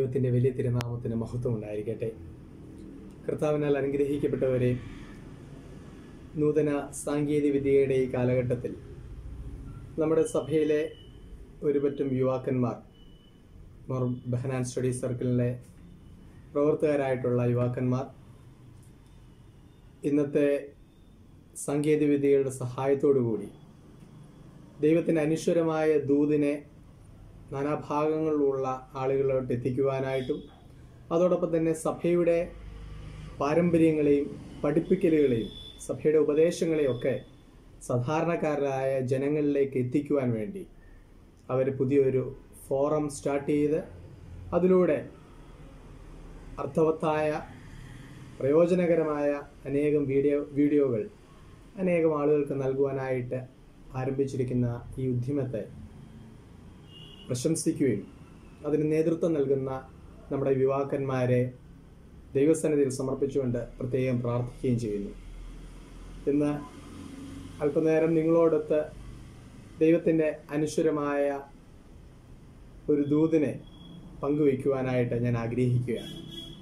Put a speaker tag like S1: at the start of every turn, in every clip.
S1: ദൈവത്തിൻ്റെ വലിയ തിരുനാമത്തിന് മഹത്വം ഉണ്ടായിരിക്കട്ടെ കർത്താവിനാൽ അനുഗ്രഹിക്കപ്പെട്ടവരെ നൂതന സാങ്കേതിക വിദ്യയുടെ ഈ കാലഘട്ടത്തിൽ നമ്മുടെ സഭയിലെ ഒരുപറ്റം യുവാക്കന്മാർ മോർ ബഹനാൻ സ്റ്റഡി സർക്കിളിലെ പ്രവർത്തകരായിട്ടുള്ള യുവാക്കന്മാർ ഇന്നത്തെ സാങ്കേതിക വിദ്യകളുടെ സഹായത്തോടു കൂടി ദൈവത്തിൻ്റെ അനശ്വരമായ ദൂതിനെ നാനാഭാഗങ്ങളിലുള്ള ആളുകളിലോട്ട് എത്തിക്കുവാനായിട്ടും അതോടൊപ്പം തന്നെ സഭയുടെ പാരമ്പര്യങ്ങളെയും പഠിപ്പിക്കലുകളെയും സഭയുടെ ഉപദേശങ്ങളെയും ഒക്കെ സാധാരണക്കാരായ ജനങ്ങളിലേക്ക് എത്തിക്കുവാൻ വേണ്ടി അവർ പുതിയൊരു ഫോറം സ്റ്റാർട്ട് ചെയ്ത് അതിലൂടെ അർത്ഥവത്തായ പ്രയോജനകരമായ അനേകം വീഡിയോ വീഡിയോകൾ അനേകം ആളുകൾക്ക് നൽകുവാനായിട്ട് ആരംഭിച്ചിരിക്കുന്ന ഈ ഉദ്യമത്തെ പ്രശംസിക്കുകയും അതിന് നേതൃത്വം നൽകുന്ന നമ്മുടെ യുവാക്കന്മാരെ ദൈവസന്നിധിയിൽ സമർപ്പിച്ചുകൊണ്ട് പ്രത്യേകം പ്രാർത്ഥിക്കുകയും ചെയ്യുന്നു ഇന്ന് അല്പനേരം നിങ്ങളോടൊത്ത് ദൈവത്തിൻ്റെ അനശ്വരമായ ഒരു ദൂതിനെ പങ്കുവയ്ക്കുവാനായിട്ട് ഞാൻ ആഗ്രഹിക്കുകയാണ്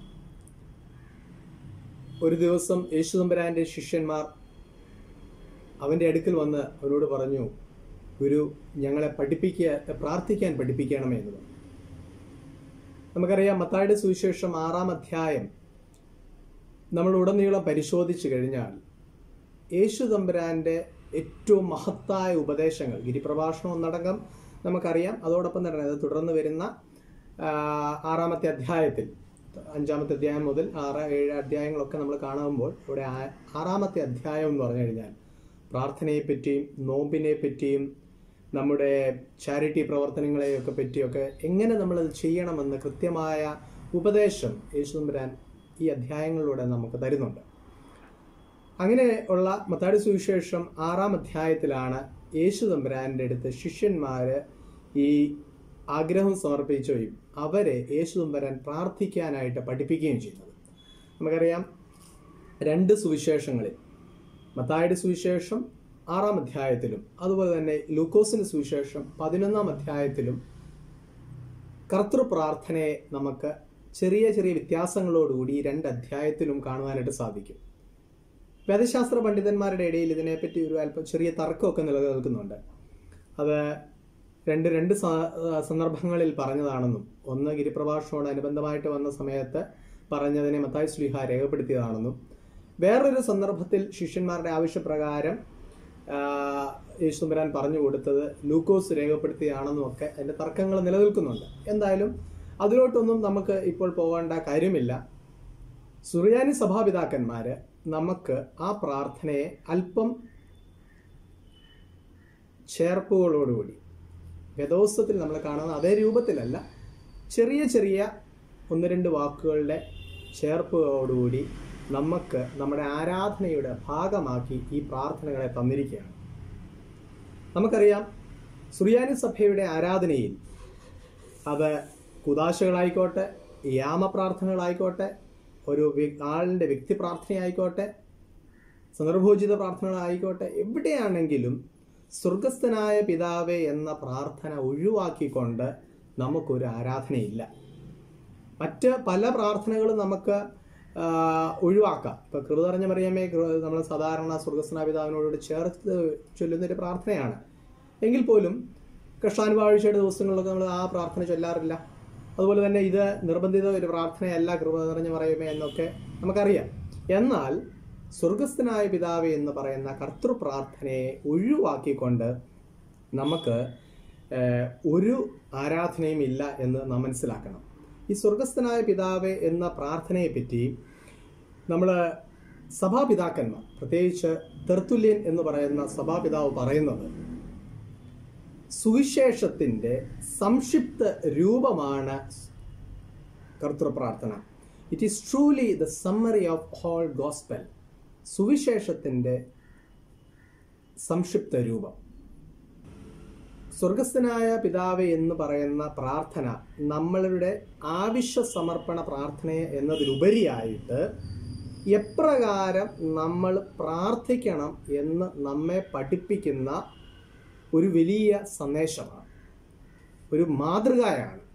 S1: ഒരു ദിവസം യേശുദമ്പരാൻ്റെ ശിഷ്യന്മാർ അവൻ്റെ അടുക്കൽ വന്ന് അവനോട് പറഞ്ഞു ഗുരു ഞങ്ങളെ പഠിപ്പിക്കുക പ്രാർത്ഥിക്കാൻ പഠിപ്പിക്കണമേ എന്ന് പറഞ്ഞു നമുക്കറിയാം മത്തായുടെ സുവിശേഷം ആറാം അധ്യായം നമ്മൾ ഉടനീളം പരിശോധിച്ചു കഴിഞ്ഞാൽ യേശു തമ്പുരാൻ്റെ ഏറ്റവും മഹത്തായ ഉപദേശങ്ങൾ ഗിരിപ്രഭാഷണം ഒന്നടങ്കം നമുക്കറിയാം അതോടൊപ്പം തന്നെ അത് തുടർന്ന് വരുന്ന ആ, ആറാമത്തെ അധ്യായത്തിൽ അഞ്ചാമത്തെ അധ്യായം മുതൽ ആറ് ഏഴ് അധ്യായങ്ങളൊക്കെ നമ്മൾ കാണുമ്പോൾ ഇവിടെ ആ- ആറാമത്തെ അധ്യായം എന്ന് പറഞ്ഞു കഴിഞ്ഞാൽ പ്രാർത്ഥനയെ പറ്റിയും നോമ്പിനെ പറ്റിയും നമ്മുടെ ചാരിറ്റി പ്രവർത്തനങ്ങളെയൊക്കെ പറ്റിയൊക്കെ എങ്ങനെ നമ്മളത് ചെയ്യണമെന്ന് കൃത്യമായ ഉപദേശം യേശുദമ്പുരാൻ ഈ അധ്യായങ്ങളിലൂടെ നമുക്ക് തരുന്നുണ്ട് അങ്ങനെ ഉള്ള മത്താടി സുവിശേഷം ആറാം അധ്യായത്തിലാണ് യേശു തമ്പുരാൻ്റെ അടുത്ത് ശിഷ്യന്മാര് ഈ ആഗ്രഹം സമർപ്പിക്കുകയും അവരെ യേശു തമ്പുരാൻ പ്രാർത്ഥിക്കാനായിട്ട് പഠിപ്പിക്കുകയും ചെയ്യുന്നത് നമുക്കറിയാം രണ്ട് സുവിശേഷങ്ങളിൽ മത്തായുടെ സുവിശേഷം ആറാം അധ്യായത്തിലും അതുപോലെ തന്നെ ലൂക്കോസിന്റെ സുവിശേഷം പതിനൊന്നാം അധ്യായത്തിലും കർത്തൃ പ്രാർത്ഥനയെ നമുക്ക് ചെറിയ ചെറിയ വ്യത്യാസങ്ങളോടുകൂടി ഈ രണ്ട് അധ്യായത്തിലും കാണുവാനായിട്ട് സാധിക്കും വേദശാസ്ത്ര പണ്ഡിതന്മാരുടെ ഇടയിൽ ഇതിനെപ്പറ്റി ഒരു അല്പം ചെറിയ തർക്കമൊക്കെ നിലനിൽക്കുന്നുണ്ട് അത് രണ്ട് രണ്ട് സ- സന്ദർഭങ്ങളിൽ പറഞ്ഞതാണെന്നും ഒന്ന് ഗിരിപ്രഭാഷണോട് അനുബന്ധമായിട്ട് വന്ന സമയത്ത് പറഞ്ഞതിനെ മത്തായി സ്ലിഹ രേഖപ്പെടുത്തിയതാണെന്നും വേറൊരു സന്ദർഭത്തിൽ ശിഷ്യന്മാരുടെ ആവശ്യപ്രകാരം ആ, യേശുദമ്പരാൻ പറഞ്ഞു കൊടുത്തത് ലൂക്കോസ് രേഖപ്പെടുത്തിയതാണെന്നും ഒക്കെ അതിൻ്റെ തർക്കങ്ങൾ നിലനിൽക്കുന്നുണ്ട് എന്തായാലും അതിലോട്ടൊന്നും നമുക്ക് ഇപ്പോൾ പോകേണ്ട കാര്യമില്ല സുറിയാനി സഭാപിതാക്കന്മാര് നമുക്ക് ആ പ്രാർത്ഥനയെ അല്പം ചേർപ്പുകളോടുകൂടി വേദോസ്തത്തിൽ നമ്മൾ കാണുന്ന അതേ രൂപത്തിലല്ല ചെറിയ ചെറിയ ഒന്ന് രണ്ട് വാക്കുകളുടെ ചേർപ്പുകളോടുകൂടി നമുക്ക് നമ്മുടെ ആരാധനയുടെ ഭാഗമാക്കി ഈ പ്രാർത്ഥനകളെ തന്നിരിക്കുകയാണ് നമുക്കറിയാം സുറിയാനി സഭയുടെ ആരാധനയിൽ അത് കുദാശകളായിക്കോട്ടെ യാമപ്രാർത്ഥനകളായിക്കോട്ടെ ഒരു വ്യ- ആളിൻ്റെ വ്യക്തി പ്രാർത്ഥനയായിക്കോട്ടെ സന്ദർഭോചിത പ്രാർത്ഥനകളായിക്കോട്ടെ എവിടെയാണെങ്കിലും സ്വർഗസ്ഥനായ പിതാവേ എന്ന പ്രാർത്ഥന ഒഴിവാക്കിക്കൊണ്ട് നമുക്കൊരു ആരാധനയില്ല മറ്റ് പല പ്രാർത്ഥനകളും നമുക്ക് ആ, ഒഴിവാക്കാം ഇപ്പൊ കൃതറിഞ്ഞ മറിയമേ നമ്മൾ സാധാരണ സ്വർഗസ്നാ പിതാവിനോട് ചേർത്ത് ചൊല്ലുന്നൊരു പ്രാർത്ഥനയാണ് എങ്കിൽ പോലും കൃഷ്ണാനുഭാവിച്ചയുടെ ദിവസങ്ങളിലൊക്കെ നമ്മൾ ആ പ്രാർത്ഥന ചൊല്ലാറില്ല അതുപോലെ തന്നെ ഇത് നിർബന്ധിത ഒരു പ്രാർത്ഥനയല്ല കൃപ നിറഞ്ഞു പറയുമേ എന്നൊക്കെ നമുക്കറിയാം എന്നാൽ സ്വർഗസ്ഥനായ പിതാവേ എന്ന് പറയുന്ന കർത്തൃ പ്രാർത്ഥനയെ ഒഴിവാക്കിക്കൊണ്ട് നമുക്ക് ഏഹ്, ഒരു ആരാധനയും ഇല്ല എന്ന് നാം മനസ്സിലാക്കണം ഈ സ്വർഗസ്ഥനായ പിതാവേ എന്ന പ്രാർത്ഥനയെ പറ്റി നമ്മൾ സഭാപിതാക്കന്മാർ പ്രത്യേകിച്ച് തെർത്തുല്യൻ എന്ന് പറയുന്ന സഭാപിതാവ് പറയുന്നത് സുവിശേഷത്തിൻ്റെ സംക്ഷിപ്ത രൂപമാണ് കർത്തൃപ്രാർത്ഥന it is truly the summary of whole gospel സുവിശേഷത്തിൻ്റെ സംക്ഷിപ്ത രൂപം സ്വർഗസ്ഥനായ പിതാവേ എന്ന് പറയുന്ന പ്രാർത്ഥന നമ്മളുടെ ആവശ്യ സമർപ്പണ പ്രാർത്ഥന എന്നതിലുപരിയായിട്ട് എപ്രകാരം നമ്മൾ പ്രാർത്ഥിക്കണം എന്ന് നമ്മെ പഠിപ്പിക്കുന്ന ഒരു വലിയ സന്ദേശമാണ് ഒരു മാതൃകയാണ്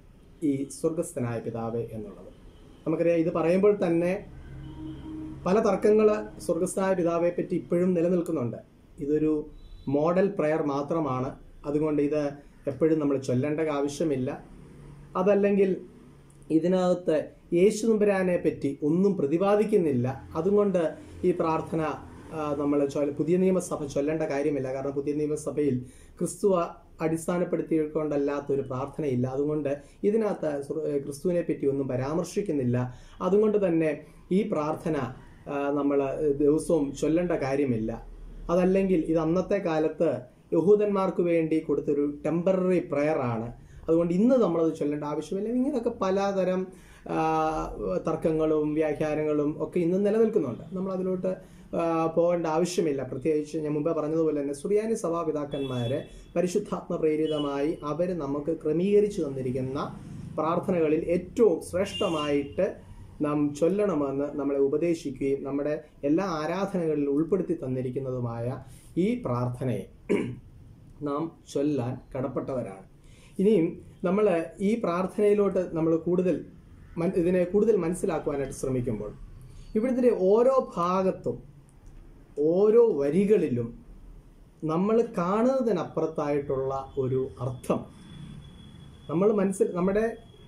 S1: ഈ സ്വർഗസ്ഥനായ പിതാവേ എന്നുള്ളത് നമുക്കറിയാം ഇത് പറയുമ്പോൾ തന്നെ പല തർക്കങ്ങൾ സ്വർഗസ്ഥനായ പിതാവെ പറ്റി ഇപ്പോഴും നിലനിൽക്കുന്നുണ്ട് ഇതൊരു മോഡൽ പ്രയർ മാത്രമാണ് അതുകൊണ്ട് ഇത് എപ്പോഴും നമ്മൾ ചൊല്ലേണ്ട ആവശ്യമില്ല അതല്ലെങ്കിൽ ഇതിനകത്ത് യേശു നമ്പുരാനെ പറ്റി ഒന്നും പ്രതിപാദിക്കുന്നില്ല അതുകൊണ്ട് ഈ പ്രാർത്ഥന നമ്മൾ പുതിയ നിയമസഭ ചൊല്ലേണ്ട കാര്യമില്ല കാരണം പുതിയ നിയമസഭയിൽ ക്രിസ്തു അടിസ്ഥാനപ്പെടുത്തിക്കൊണ്ടല്ലാത്ത ഒരു പ്രാർത്ഥനയില്ല അതുകൊണ്ട് ഇതിനകത്ത് സുർ- ഏഹ് ക്രിസ്തുവിനെ പറ്റി ഒന്നും പരാമർശിക്കുന്നില്ല അതുകൊണ്ട് തന്നെ ഈ പ്രാർത്ഥന നമ്മൾ ദിവസവും ചൊല്ലേണ്ട കാര്യമില്ല അതല്ലെങ്കിൽ ഇത് അന്നത്തെ കാലത്ത് യഹൂദന്മാർക്ക് വേണ്ടി കൊടുത്തൊരു ടെമ്പററി പ്രെയർ ആണ് അതുകൊണ്ട് ഇന്ന് നമ്മളത് ചൊല്ലേണ്ട ആവശ്യമില്ല ഇങ്ങനെയൊക്കെ പലതരം ആ, തർക്കങ്ങളും വ്യാഖ്യാനങ്ങളും ഒക്കെ ഇന്ന് നിലനിൽക്കുന്നുണ്ട് നമ്മൾ അതിലോട്ട് ആ, പോകേണ്ട ആവശ്യമില്ല പ്രത്യേകിച്ച് ഞാൻ മുമ്പേ പറഞ്ഞതുപോലെ തന്നെ സുറിയാനി സഭാപിതാക്കന്മാരെ പരിശുദ്ധാത്മ പ്രേരിതമായി അവർ നമുക്ക് ക്രമീകരിച്ചു തന്നിരിക്കുന്ന പ്രാർത്ഥനകളിൽ ഏറ്റവും ശ്രേഷ്ഠമായിട്ട് നാം ചൊല്ലണമെന്ന് നമ്മളെ ഉപദേശിക്കുകയും നമ്മുടെ എല്ലാ ആരാധനകളിലും ഉൾപ്പെടുത്തി തന്നിരിക്കുന്നതുമായ ഈ പ്രാർത്ഥനയെ നാം ചൊല്ലാൻ കടപ്പെട്ടവരാണ് ഇനിയും നമ്മൾ ഈ പ്രാർത്ഥനയിലോട്ട് നമ്മൾ കൂടുതൽ മൻ- ഇതിനെ കൂടുതൽ മനസ്സിലാക്കുവാനായിട്ട് ശ്രമിക്കുമ്പോൾ ഇവിടുത്തെ ഓരോ ഭാഗത്തും ഓരോ വരികളിലും നമ്മൾ കാണുന്നതിനപ്പുറത്തായിട്ടുള്ള ഒരു അർത്ഥം നമ്മൾ മനസ്സിൽ നമ്മുടെ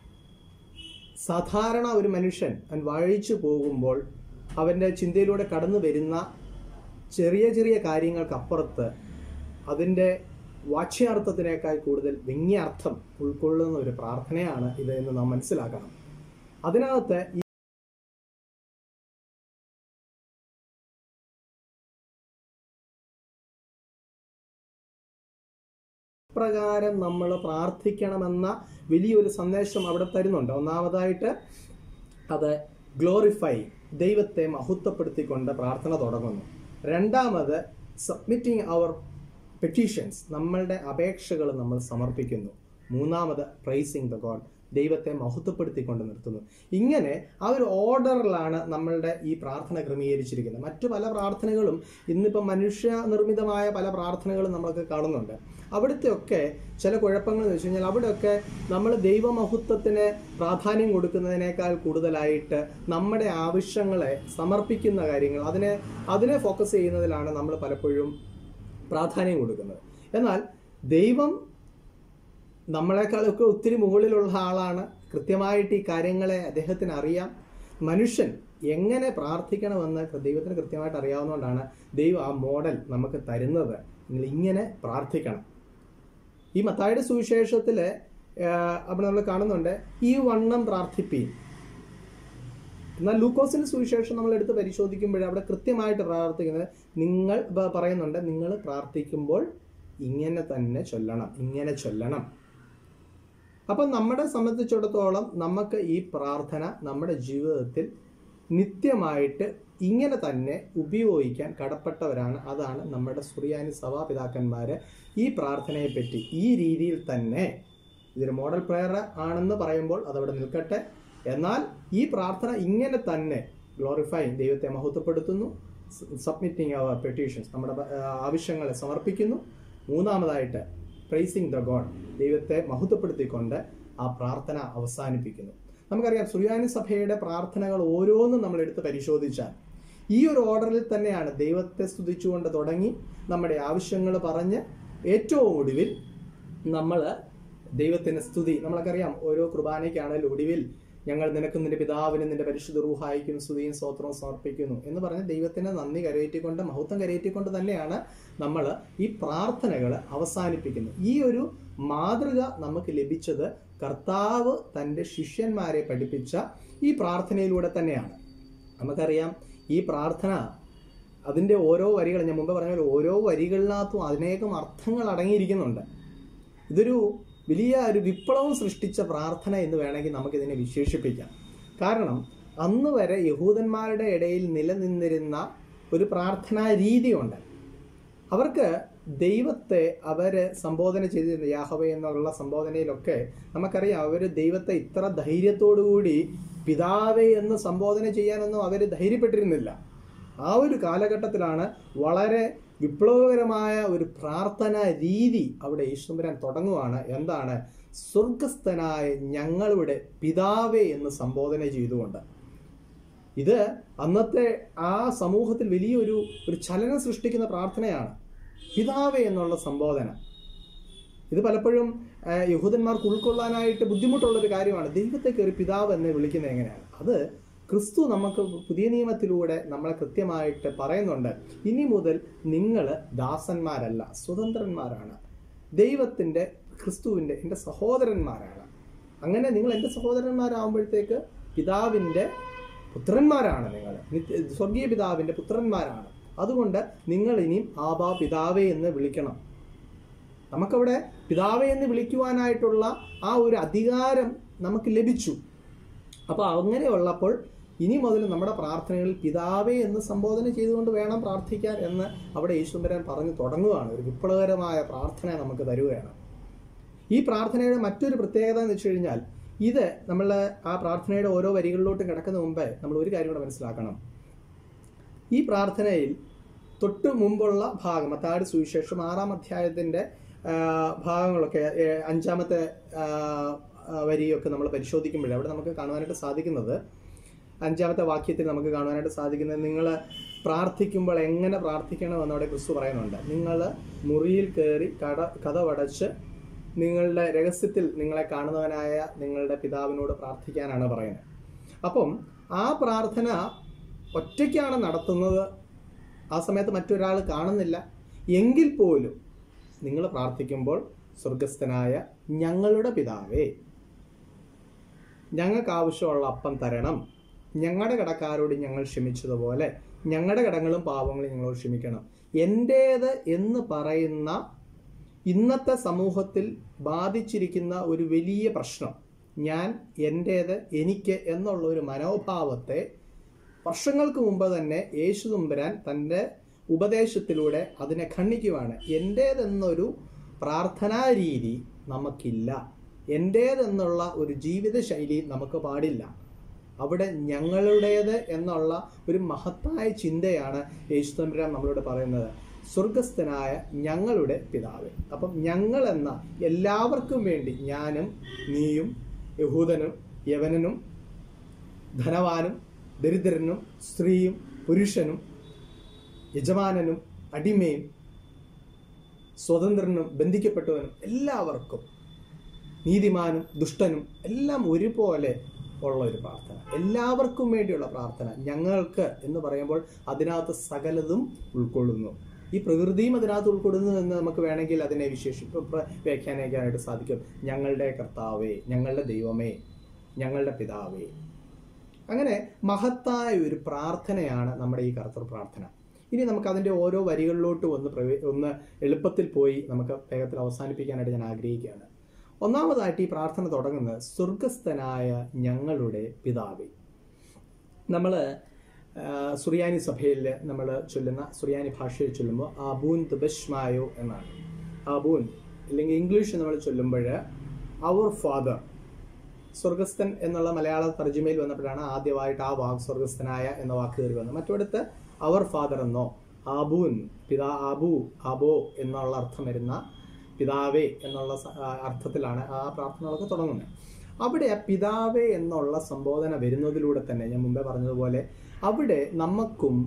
S1: സാധാരണ ഒരു മനുഷ്യൻ അവൻ വാഴിച്ചു പോകുമ്പോൾ അവൻ്റെ ചിന്തയിലൂടെ കടന്നു വരുന്ന ചെറിയ ചെറിയ കാര്യങ്ങൾക്കപ്പുറത്ത് അതിൻ്റെ വാച്യാർത്ഥത്തിനേക്കാൾ കൂടുതൽ വ്യംഗ്യാർത്ഥം ഉൾക്കൊള്ളുന്ന ഒരു പ്രാർത്ഥനയാണ് ഇത് എന്ന് നാം മനസ്സിലാക്കണം അതിനകത്ത് ഈ പ്രകാരം നമ്മൾ പ്രാർത്ഥിക്കണമെന്ന വലിയൊരു സന്ദേശം അവിടെ തരുന്നുണ്ട് ഒന്നാമതായിട്ട് അത് ഗ്ലോറിഫൈ ദൈവത്തെ മഹത്വപ്പെടുത്തിക്കൊണ്ട് പ്രാർത്ഥന തുടങ്ങുന്നു രണ്ടാമത് സബ്മിറ്റിംഗ് അവർ പെറ്റീഷൻസ് നമ്മളുടെ അപേക്ഷകൾ നമ്മൾ സമർപ്പിക്കുന്നു മൂന്നാമത് പ്രൈസിങ് ദ ഗോഡ് ദൈവത്തെ മഹത്വപ്പെടുത്തിക്കൊണ്ട് നിർത്തുന്നു ഇങ്ങനെ ആ ഒരു ഓർഡറിലാണ് നമ്മളുടെ ഈ പ്രാർത്ഥന ക്രമീകരിച്ചിരിക്കുന്നത് മറ്റു പല പ്രാർത്ഥനകളും ഇന്നിപ്പം മനുഷ്യ നിർമ്മിതമായ പല പ്രാർത്ഥനകളും നമ്മളൊക്കെ കാണുന്നുണ്ട് അവിടുത്തെ ഒക്കെ ചില കുഴപ്പങ്ങൾ എന്ന് വെച്ച് കഴിഞ്ഞാൽ അവിടെയൊക്കെ നമ്മൾ ദൈവമഹത്വത്തിന് പ്രാധാന്യം കൊടുക്കുന്നതിനേക്കാൾ കൂടുതലായിട്ട് നമ്മുടെ ആവശ്യങ്ങളെ സമർപ്പിക്കുന്ന കാര്യങ്ങൾ അതിനെ അതിനെ ഫോക്കസ് ചെയ്യുന്നതിലാണ് നമ്മൾ പലപ്പോഴും പ്രാധാന്യം കൊടുക്കുന്നത് എന്നാൽ ദൈവം നമ്മളെക്കാളൊക്കെ ഒത്തിരി മുകളിലുള്ള ആളാണ് കൃത്യമായിട്ട് ഈ കാര്യങ്ങളെ അദ്ദേഹത്തിന് അറിയാം മനുഷ്യൻ എങ്ങനെ പ്രാർത്ഥിക്കണമെന്ന് ദൈവത്തിന് കൃത്യമായിട്ട് അറിയാവുന്നതുകൊണ്ടാണ് ദൈവം ആ മോഡൽ നമുക്ക് തരുന്നത് നിങ്ങൾ ഇങ്ങനെ പ്രാർത്ഥിക്കണം ഈ മത്തായുടെ സുവിശേഷത്തിൽ അപ്പോൾ നമ്മൾ കാണുന്നുണ്ട് ഈ വണ്ണം പ്രാർത്ഥിപ്പീൻ എന്നാൽ ലൂക്കോസിന്റെ സുവിശേഷം നമ്മൾ എടുത്ത് പരിശോധിക്കുമ്പോൾ അവിടെ കൃത്യമായിട്ട് പ്രാർത്ഥിക്കുന്നത് നിങ്ങൾ പ- പറയുന്നുണ്ട് നിങ്ങൾ പ്രാർത്ഥിക്കുമ്പോൾ ഇങ്ങനെ തന്നെ ചൊല്ലണം ഇങ്ങനെ ചൊല്ലണം അപ്പം നമ്മളെ സംബന്ധിച്ചിടത്തോളം നമുക്ക് ഈ പ്രാർത്ഥന നമ്മുടെ ജീവിതത്തിൽ നിത്യമായിട്ട് ഇങ്ങനെ തന്നെ ഉപയോഗിക്കാൻ കടപ്പെട്ടവരാണ് അതാണ് നമ്മുടെ സുറിയാനി സഭാപിതാക്കന്മാര് ഈ പ്രാർത്ഥനയെ പറ്റി ഈ രീതിയിൽ തന്നെ ഇതൊരു മോഡൽ പ്രെയർ ആണെന്ന് പറയുമ്പോൾ അതവിടെ നിൽക്കട്ടെ എന്നാൽ ഈ പ്രാർത്ഥന ഇങ്ങനെ തന്നെ ഗ്ലോറിഫൈ ദൈവത്തെ മഹത്വപ്പെടുത്തുന്നു സബ്മിറ്റിംഗ് അവർ പെറ്റീഷൻസ് നമ്മുടെ ആ, ആവശ്യങ്ങളെ സമർപ്പിക്കുന്നു മൂന്നാമതായിട്ട് പ്രൈസിങ് ദ ഗോഡ് ദൈവത്തെ മഹത്വപ്പെടുത്തിക്കൊണ്ട് ആ പ്രാർത്ഥന അവസാനിപ്പിക്കുന്നു നമുക്കറിയാം സുറിയാനി സഭയുടെ പ്രാർത്ഥനകൾ ഓരോന്നും നമ്മൾ എടുത്ത് പരിശോധിച്ചാൽ ഈ ഒരു ഓർഡറിൽ തന്നെയാണ് ദൈവത്തെ സ്തുതിച്ചുകൊണ്ട് തുടങ്ങി നമ്മുടെ ആവശ്യങ്ങൾ പറഞ്ഞ് ഏറ്റവും ഒടുവിൽ നമ്മൾ ദൈവത്തിന് സ്തുതി നമ്മളൊക്കറിയാം ഓരോ കുർബാനയ്ക്കാണെങ്കിലും ഒടുവിൽ ഞങ്ങൾ നിനക്കും നിന്റെ പിതാവിനും നിന്റെ പരിശുദ്ധ റൂഹായിക്കും സ്തുതിയും സ്തോത്രവും സമർപ്പിക്കുന്നു എന്ന് പറഞ്ഞ് ദൈവത്തിന് നന്ദി കരയേറ്റിക്കൊണ്ട് മഹത്വം കരയേറ്റിക്കൊണ്ട് തന്നെയാണ് നമ്മൾ ഈ പ്രാർത്ഥനകൾ അവസാനിപ്പിക്കുന്നത് ഈ ഒരു മാതൃക നമുക്ക് ലഭിച്ചത് കർത്താവ് തൻ്റെ ശിഷ്യന്മാരെ പഠിപ്പിച്ച ഈ പ്രാർത്ഥനയിലൂടെ തന്നെയാണ് നമുക്കറിയാം ഈ പ്രാർത്ഥന അതിൻ്റെ ഓരോ വരികൾ ഞാൻ മുമ്പ് പറഞ്ഞ പോലെ ഓരോ വരികളിനകത്തും അനേകം അർത്ഥങ്ങൾ അടങ്ങിയിരിക്കുന്നുണ്ട് ഇതൊരു വലിയ ഒരു വിപ്ലവം സൃഷ്ടിച്ച പ്രാർത്ഥന എന്ന് വേണമെങ്കിൽ നമുക്കിതിനെ വിശേഷിപ്പിക്കാം കാരണം അന്ന് വരെ യഹൂദന്മാരുടെ ഇടയിൽ നിലനിന്നിരുന്ന ഒരു പ്രാർത്ഥനാ രീതിയുണ്ട് അവർക്ക് ദൈവത്തെ അവര് സംബോധന ചെയ്തിരുന്ന യാഹവേ എന്നുള്ള സംബോധനയിലൊക്കെ നമുക്കറിയാം അവർ ദൈവത്തെ ഇത്ര ധൈര്യത്തോടുകൂടി പിതാവേ എന്ന് സംബോധന ചെയ്യാനൊന്നും അവർ ധൈര്യപ്പെട്ടിരുന്നില്ല ആ ഒരു കാലഘട്ടത്തിലാണ് വളരെ വിപ്ലവകരമായ ഒരു പ്രാർത്ഥന രീതി അവിടെ യേശുമ്പരാൻ തുടങ്ങുവാണ് എന്താണ് സ്വർഗസ്ഥനായ ഞങ്ങളുടെ പിതാവേ എന്ന് സംബോധന ചെയ്തുകൊണ്ട് ഇത് അന്നത്തെ ആ സമൂഹത്തിൽ വലിയൊരു ഒരു ചലനം സൃഷ്ടിക്കുന്ന പ്രാർത്ഥനയാണ് പിതാവേ എന്നുള്ള സംബോധന ഇത് പലപ്പോഴും ആ, യഹൂദന്മാർക്ക് ഉൾക്കൊള്ളാനായിട്ട് ബുദ്ധിമുട്ടുള്ളൊരു കാര്യമാണ് ദൈവത്തെ കയറി പിതാവ് എന്ന് വിളിക്കുന്നത് എങ്ങനെയാണ് അത് ക്രിസ്തു നമുക്ക് പുതിയ നിയമത്തിലൂടെ നമ്മളെ കൃത്യമായിട്ട് പറയുന്നുണ്ട് ഇനി മുതൽ നിങ്ങൾ ദാസന്മാരല്ല സ്വതന്ത്രന്മാരാണ് ദൈവത്തിൻ്റെ ക്രിസ്തുവിൻ്റെ എൻ്റെ സഹോദരന്മാരാണ് അങ്ങനെ നിങ്ങൾ എൻ്റെ സഹോദരന്മാരാകുമ്പോഴത്തേക്ക് പിതാവിൻ്റെ പുത്രന്മാരാണ് നിങ്ങൾ നിത്യ സ്വർഗീയ പിതാവിൻ്റെ പുത്രന്മാരാണ് അതുകൊണ്ട് നിങ്ങൾ ഇനിയും ആബാ പിതാവേ എന്ന് വിളിക്കണം നമുക്കവിടെ പിതാവേ എന്ന് വിളിക്കുവാനായിട്ടുള്ള ആ ഒരു അധികാരം നമുക്ക് ലഭിച്ചു അപ്പോൾ അങ്ങനെയുള്ളപ്പോൾ ഇനി മുതൽ നമ്മുടെ പ്രാർത്ഥനകളിൽ പിതാവേ എന്ന് സംബോധന ചെയ്തുകൊണ്ട് വേണം പ്രാർത്ഥിക്കാൻ എന്ന് അവിടെ യേശുമ്പരാൻ പറഞ്ഞു തുടങ്ങുകയാണ് ഒരു വിപ്ലവകരമായ പ്രാർത്ഥന നമുക്ക് തരുകയാണ് ഈ പ്രാർത്ഥനയുടെ മറ്റൊരു പ്രത്യേകത എന്ന് വെച്ച് കഴിഞ്ഞാൽ ഇത് നമ്മൾ ആ പ്രാർത്ഥനയുടെ ഓരോ വരികളിലോട്ടും കിടക്കുന്ന മുമ്പേ നമ്മൾ ഒരു കാര്യം കൂടെ മനസ്സിലാക്കണം ഈ പ്രാർത്ഥനയിൽ തൊട്ട് മുമ്പുള്ള ഭാഗം മത്താട് സുവിശേഷം ആറാം അധ്യായത്തിൻ്റെ ഭാഗങ്ങളൊക്കെ ഏ, അഞ്ചാമത്തെ ആ, ആ, വരിയൊക്കെ നമ്മൾ പരിശോധിക്കുമ്പോഴേ അവിടെ നമുക്ക് കാണുവാനായിട്ട് സാധിക്കുന്നത് അഞ്ചാമത്തെ വാക്യത്തിൽ നമുക്ക് കാണുവാനായിട്ട് സാധിക്കുന്നത് നിങ്ങൾ പ്രാർത്ഥിക്കുമ്പോൾ എങ്ങനെ പ്രാർത്ഥിക്കണമെന്ന് അവിടെ ക്രിസ്തു പറയുന്നുണ്ട് നിങ്ങൾ മുറിയിൽ കയറി കട കഥവടച്ച് നിങ്ങളുടെ രഹസ്യത്തിൽ നിങ്ങളെ കാണുന്നവനായ നിങ്ങളുടെ പിതാവിനോട് പ്രാർത്ഥിക്കാനാണ് പറയുന്നത് അപ്പം ആ പ്രാർത്ഥന ഒറ്റയ്ക്കാണ് നടത്തുന്നത് ആ സമയത്ത് മറ്റൊരാൾ കാണുന്നില്ല എങ്കിൽ പോലും നിങ്ങൾ പ്രാർത്ഥിക്കുമ്പോൾ സ്വർഗസ്ഥനായ ഞങ്ങളുടെ പിതാവേ ഞങ്ങൾക്ക് ആവശ്യമുള്ള അപ്പം തരണം ഞങ്ങളുടെ കടക്കാരോട് ഞങ്ങൾ ക്ഷമിച്ചതുപോലെ ഞങ്ങളുടെ കടങ്ങളും പാവങ്ങളും ഞങ്ങളോട് ക്ഷമിക്കണം എൻ്റേത് എന്ന് പറയുന്ന ഇന്നത്തെ സമൂഹത്തിൽ ബാധിച്ചിരിക്കുന്ന ഒരു വലിയ പ്രശ്നം ഞാൻ എൻ്റേത് എനിക്ക് എന്നുള്ള ഒരു മനോഭാവത്തെ വർഷങ്ങൾക്ക് മുമ്പ് തന്നെ യേശു തുമ്പരാൻ തൻ്റെ ഉപദേശത്തിലൂടെ അതിനെ ഖണ്ഡിക്കുവാണ് എൻ്റേതെന്നൊരു പ്രാർത്ഥനാ രീതി നമുക്കില്ല എൻ്റേതെന്നുള്ള ഒരു ജീവിത ശൈലി നമുക്ക് പാടില്ല അവിടെ ഞങ്ങളുടേത് എന്നുള്ള ഒരു മഹത്തായ ചിന്തയാണ് യേശു തമ്പുരാൻ നമ്മളോട് പറയുന്നത് സ്വർഗസ്ഥനായ ഞങ്ങളുടെ പിതാവ് അപ്പം ഞങ്ങൾ എന്ന എല്ലാവർക്കും വേണ്ടി ഞാനും നീയും യഹൂദനും യവനനും ധനവാനും ദരിദ്രനും സ്ത്രീയും പുരുഷനും യജമാനനും അടിമയും സ്വതന്ത്രനും ബന്ധിക്കപ്പെട്ടവനും എല്ലാവർക്കും നീതിമാനും ദുഷ്ടനും എല്ലാം ഒരുപോലെ ഉള്ള ഒരു പ്രാർത്ഥന എല്ലാവർക്കും വേണ്ടിയുള്ള പ്രാർത്ഥന ഞങ്ങൾക്ക് എന്ന് പറയുമ്പോൾ അതിനകത്ത് സകലതും ഉൾക്കൊള്ളുന്നു ഈ പ്രകൃതിയും അതിനകത്ത് ഉൾക്കൊള്ളുന്നു എന്ന് നമുക്ക് വേണമെങ്കിൽ അതിനെ വിശേഷി പ്ര- വ്യാഖ്യാനിക്കാനായിട്ട് സാധിക്കും ഞങ്ങളുടെ കർത്താവേ ഞങ്ങളുടെ ദൈവമേ ഞങ്ങളുടെ പിതാവേ അങ്ങനെ മഹത്തായ ഒരു പ്രാർത്ഥനയാണ് നമ്മുടെ ഈ കർത്തൃ പ്രാർത്ഥന ഇനി നമുക്ക് അതിൻ്റെ ഓരോ വരികളിലോട്ട് ഒന്ന് പ്രവേ ഒന്ന് എളുപ്പത്തിൽ പോയി നമുക്ക് വേഗത്തിൽ അവസാനിപ്പിക്കാനായിട്ട് ഞാൻ ആഗ്രഹിക്കുകയാണ് ഒന്നാമതായിട്ട് ഈ പ്രാർത്ഥന തുടങ്ങുന്നത് സ്വർഗസ്ഥനായ ഞങ്ങളുടെ പിതാവേ നമ്മൾ സുറിയാനി സഭയിൽ നമ്മൾ ചൊല്ലുന്ന സുറിയാനി ഭാഷയിൽ ചൊല്ലുമ്പോൾ ആബൂൻ തുബഷ്മായോ എന്നാണ് ആബൂൻ അല്ലെങ്കിൽ ഇംഗ്ലീഷ് നമ്മൾ ചൊല്ലുമ്പോൾ അവർ ഫാദർ സ്വർഗസ്ഥൻ എന്നുള്ള മലയാള തർജ്ജമയിൽ വന്നപ്പോഴാണ് ആദ്യമായിട്ട് ആ വാക്ക് സ്വർഗസ്ഥനായ എന്ന വാക്ക് കയറി വന്നത് മറ്റൊരിടത്ത് അവർ ഫാദർ എന്നോ ആബൂൻ പിതാ ആബു ആബോ എന്നുള്ള അർത്ഥം വരുന്ന പിതാവേ എന്നുള്ള സ- ആ അർത്ഥത്തിലാണ് ആ പ്രാർത്ഥനകളൊക്കെ തുടങ്ങുന്നത് അവിടെ ആ പിതാവേ എന്നുള്ള സംബോധന വരുന്നതിലൂടെ തന്നെ ഞാൻ മുമ്പേ പറഞ്ഞതുപോലെ അവിടെ നമുക്കും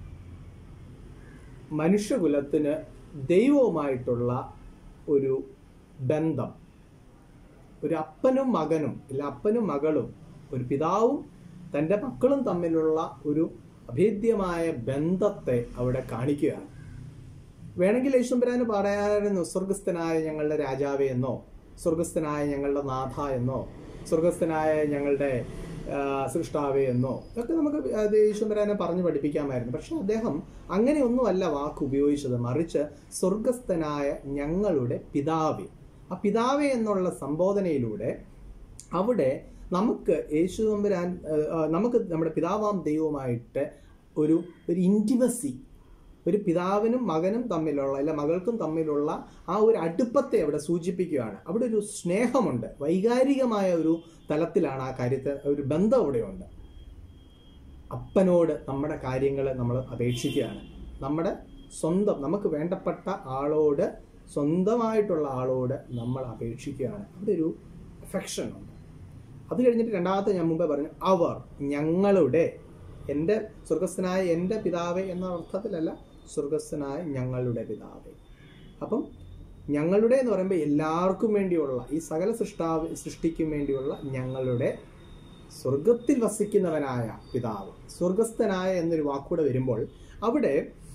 S1: മനുഷ്യകുലത്തിന് ദൈവവുമായിട്ടുള്ള ഒരു ബന്ധം ഒരു അപ്പനും മകനും ഇല്ല അപ്പനും മകളും ഒരു പിതാവും തൻ്റെ മക്കളും തമ്മിലുള്ള ഒരു അഭേദ്യമായ ബന്ധത്തെ അവിടെ കാണിക്കുകയാണ് വേണമെങ്കിൽ യേശുമ്പരാന് പറയാമായിരുന്നു സ്വർഗസ്ഥനായ ഞങ്ങളുടെ രാജാവേ എന്നോ സ്വർഗസ്ഥനായ ഞങ്ങളുടെ നാഥ എന്നോ സ്വർഗസ്ഥനായ ഞങ്ങളുടെ ആ, സൃഷ്ടാവേ എന്നോ ഒക്കെ നമുക്ക് അത് യേശുമ്പരാനെ പറഞ്ഞു പഠിപ്പിക്കാമായിരുന്നു പക്ഷെ അദ്ദേഹം അങ്ങനെയൊന്നുമല്ല വാക്ക് ഉപയോഗിച്ചത് മറിച്ച് സ്വർഗസ്ഥനായ ഞങ്ങളുടെ പിതാവേ ആ പിതാവേ എന്നുള്ള സംബോധനയിലൂടെ അവിടെ നമുക്ക് യേശു തമ്പുരാൻ ആ, ആ, നമുക്ക് നമ്മുടെ പിതാവാം ദൈവവുമായിട്ട് ഒരു ഒരു ഇൻറ്റിമസി ഒരു പിതാവിനും മകനും തമ്മിലുള്ള അല്ല മകൾക്കും തമ്മിലുള്ള ആ ഒരു അടുപ്പത്തെ അവിടെ സൂചിപ്പിക്കുകയാണ് അവിടെ ഒരു സ്നേഹമുണ്ട് വൈകാരികമായ ഒരു തലത്തിലാണ് ആ കാര്യത്തെ ഒരു ബന്ധം അവിടെയുണ്ട് അപ്പനോട് നമ്മുടെ കാര്യങ്ങൾ നമ്മൾ അപേക്ഷിക്കുകയാണ് നമ്മുടെ സ്വന്തം നമുക്ക് വേണ്ടപ്പെട്ട ആളോട് സ്വന്തമായിട്ടുള്ള ആളോട് നമ്മൾ അപേക്ഷിക്കുകയാണ് അവിടെ ഒരു അഫെക്ഷൻ ഉണ്ട് അത് കഴിഞ്ഞിട്ട് രണ്ടാമത്തെ ഞാൻ മുമ്പേ പറഞ്ഞു അവർ ഞങ്ങളുടെ എൻ്റെ സ്വർഗസ്ഥനായ എൻ്റെ പിതാവേ എന്ന അർത്ഥത്തിലല്ല സ്വർഗസ്ഥനായ ഞങ്ങളുടെ പിതാവേ അപ്പം ഞങ്ങളുടെ എന്ന് പറയുമ്പോൾ എല്ലാവർക്കും വേണ്ടിയുള്ള ഈ സകല സൃഷ്ടാവ് സൃഷ്ടിക്കും വേണ്ടിയുള്ള ഞങ്ങളുടെ സ്വർഗത്തിൽ വസിക്കുന്നവനായ പിതാവ് സ്വർഗസ്ഥനായ എന്നൊരു വാക്കൂടെ വരുമ്പോൾ അവിടെ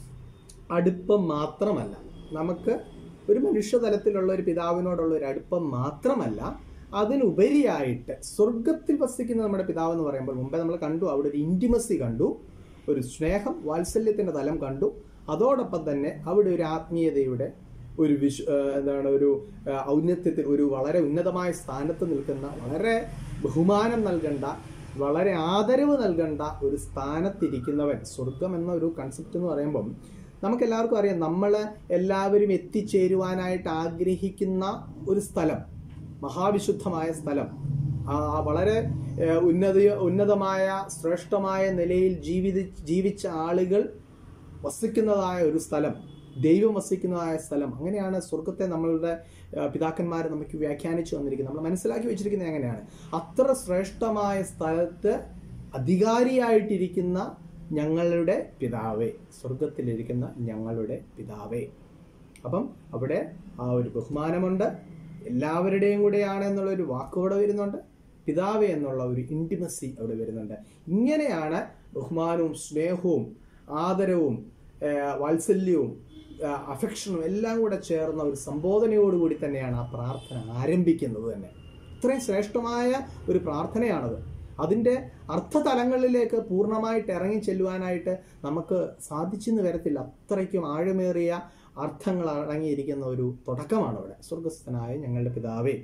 S1: അടുപ്പം മാത്രമല്ല നമുക്ക് ഒരു മനുഷ്യതലത്തിലുള്ള ഒരു പിതാവിനോടുള്ള ഒരു അടുപ്പം മാത്രമല്ല അതിനുപരിയായിട്ട് സ്വർഗത്തിൽ വസിക്കുന്ന നമ്മുടെ പിതാവ് എന്ന് പറയുമ്പോൾ മുമ്പേ നമ്മൾ കണ്ടു അവിടെ ഒരു ഇൻറ്റിമസി കണ്ടു ഒരു സ്നേഹം വാത്സല്യത്തിൻ്റെ തലം കണ്ടു അതോടൊപ്പം തന്നെ അവിടെ ഒരു ആത്മീയതയുടെ ഒരു വിശ് ആ, എന്താണ് ഒരു ആ, ഔന്നത്യത്തിൽ ഒരു വളരെ ഉന്നതമായ സ്ഥാനത്ത് നിൽക്കുന്ന വളരെ ബഹുമാനം നൽകേണ്ട വളരെ ആദരവ് നൽകേണ്ട ഒരു സ്ഥാനത്തിരിക്കുന്നവൻ സ്വർഗം എന്ന ഒരു കൺസെപ്റ്റ് എന്ന് പറയുമ്പം നമുക്ക് എല്ലാവർക്കും അറിയാം നമ്മൾ എല്ലാവരും എത്തിച്ചേരുവാനായിട്ട് ആഗ്രഹിക്കുന്ന ഒരു സ്ഥലം മഹാവിശുദ്ധമായ സ്ഥലം ആ വളരെ ഏഹ്, ഉന്നത ഉന്നതമായ ശ്രേഷ്ഠമായ നിലയിൽ ജീവിത ജീവിച്ച ആളുകൾ വസിക്കുന്നതായ ഒരു സ്ഥലം ദൈവം വസിക്കുന്നതായ സ്ഥലം അങ്ങനെയാണ് സ്വർഗത്തെ നമ്മളുടെ ഏഹ്, പിതാക്കന്മാർ നമുക്ക് വ്യാഖ്യാനിച്ചു വന്നിരിക്കുന്നത് നമ്മൾ മനസ്സിലാക്കി വെച്ചിരിക്കുന്നത് എങ്ങനെയാണ് അത്ര ശ്രേഷ്ഠമായ സ്ഥലത്ത് അധികാരിയായിട്ടിരിക്കുന്ന ഞങ്ങളുടെ പിതാവേ സ്വർഗത്തിലിരിക്കുന്ന ഞങ്ങളുടെ പിതാവേ അപ്പം അവിടെ ആ ഒരു ബഹുമാനമുണ്ട് എല്ലാവരുടെയും കൂടെയാണ് എന്നുള്ള ഒരു വാക്കുകൂടെ വരുന്നുണ്ട് പിതാവേ എന്നുള്ള ഒരു ഇൻറ്റിമസി അവിടെ വരുന്നുണ്ട് ഇങ്ങനെയാണ് ബഹുമാനവും സ്നേഹവും ആദരവും ഏഹ്, വാത്സല്യവും അഫെക്ഷനും എല്ലാം കൂടെ ചേർന്ന ഒരു സംബോധനയോടുകൂടി തന്നെയാണ് ആ പ്രാർത്ഥന ആരംഭിക്കുന്നത് തന്നെ ഇത്രയും ശ്രേഷ്ഠമായ ഒരു പ്രാർത്ഥനയാണത് അതിൻ്റെ അർത്ഥതലങ്ങളിലേക്ക് പൂർണ്ണമായിട്ട് ഇറങ്ങി ചെല്ലുവാനായിട്ട് നമുക്ക് സാധിച്ചെന്ന് വരത്തില്ല അത്രയ്ക്കും ആഴമേറിയ അർത്ഥങ്ങൾ അടങ്ങിയിരിക്കുന്ന ഒരു തുടക്കമാണ് അവിടെ സ്വർഗസ്ഥനായ ഞങ്ങളുടെ പിതാവേ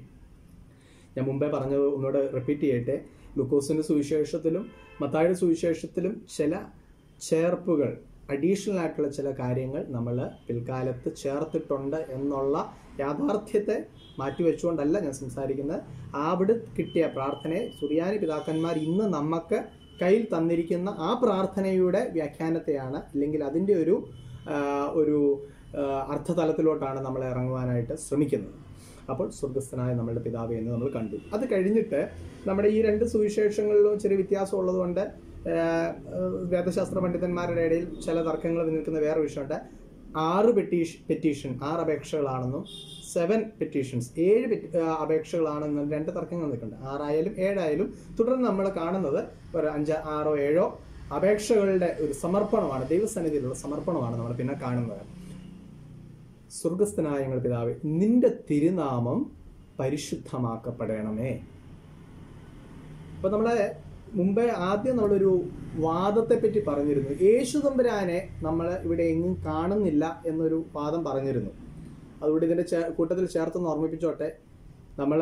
S1: ഞാൻ മുമ്പേ പറഞ്ഞത് ഒന്നുകൂടെ റിപ്പീറ്റ് ചെയ്യട്ടെ ലുക്കോസിന്റെ സുവിശേഷത്തിലും മത്തായുടെ സുവിശേഷത്തിലും ചില ചേർപ്പുകൾ അഡീഷണൽ ആയിട്ടുള്ള ചില കാര്യങ്ങൾ നമ്മൾ പിൽക്കാലത്ത് ചേർത്തിട്ടുണ്ട് എന്നുള്ള യാഥാർത്ഥ്യത്തെ മാറ്റിവെച്ചുകൊണ്ടല്ല ഞാൻ സംസാരിക്കുന്നത് അവിടെ കിട്ടിയ പ്രാർത്ഥനയെ സുറിയാനി പിതാക്കന്മാർ ഇന്ന് നമുക്ക് കയ്യിൽ തന്നിരിക്കുന്ന ആ പ്രാർത്ഥനയുടെ വ്യാഖ്യാനത്തെയാണ് അല്ലെങ്കിൽ അതിൻ്റെ ഒരു ആ, ഒരു ആ, അർത്ഥതലത്തിലോട്ടാണ് നമ്മൾ ഇറങ്ങുവാനായിട്ട് ശ്രമിക്കുന്നത് അപ്പോൾ സ്വർഗസ്ഥനായ നമ്മുടെ പിതാവ് എന്ന് നമ്മൾ കണ്ടു അത് കഴിഞ്ഞിട്ട് നമ്മുടെ ഈ രണ്ട് സുവിശേഷങ്ങളിലും ചെറിയ വ്യത്യാസം ഉള്ളതുകൊണ്ട് ആഹ്, വേദശാസ്ത്ര പണ്ഡിതന്മാരുടെ ഇടയിൽ ചില തർക്കങ്ങൾ നിൽക്കുന്ന വേറെ വിഷയമുണ്ട് ആറ് പെറ്റീഷ് പെറ്റീഷൻ ആറ് അപേക്ഷകളാണെന്നും സെവൻ പെറ്റീഷൻസ് ഏഴ് പെറ്റി- ആഹ് അപേക്ഷകളാണെന്നും രണ്ട് തർക്കങ്ങൾ നിൽക്കുന്നുണ്ട് ആറായാലും ഏഴായാലും തുടർന്ന് നമ്മൾ കാണുന്നത് ഒരു അഞ്ച് ആറോ ഏഴോ അപേക്ഷകളുടെ ഒരു സമർപ്പണമാണ് ദൈവസന്നിധിയിലുള്ള സമർപ്പണമാണ് നമ്മൾ പിന്നെ കാണുന്നത് സ്വർഗസ്ഥനായ ഞങ്ങളുടെ പിതാവേ നിന്റെ തിരുനാമം പരിശുദ്ധമാക്കപ്പെടണമേ അപ്പൊ നമ്മളെ മുമ്പേ ആദ്യം നമ്മളൊരു വാദത്തെ പറ്റി പറഞ്ഞിരുന്നു യേശു തമ്പുരാനെ നമ്മൾ ഇവിടെ എങ്ങും കാണുന്നില്ല എന്നൊരു വാദം പറഞ്ഞിരുന്നു അതുകൊണ്ട് ഇതിന്റെ ചേ- കൂട്ടത്തിൽ ചേർത്തൊന്ന് ഓർമ്മിപ്പിച്ചോട്ടെ നമ്മൾ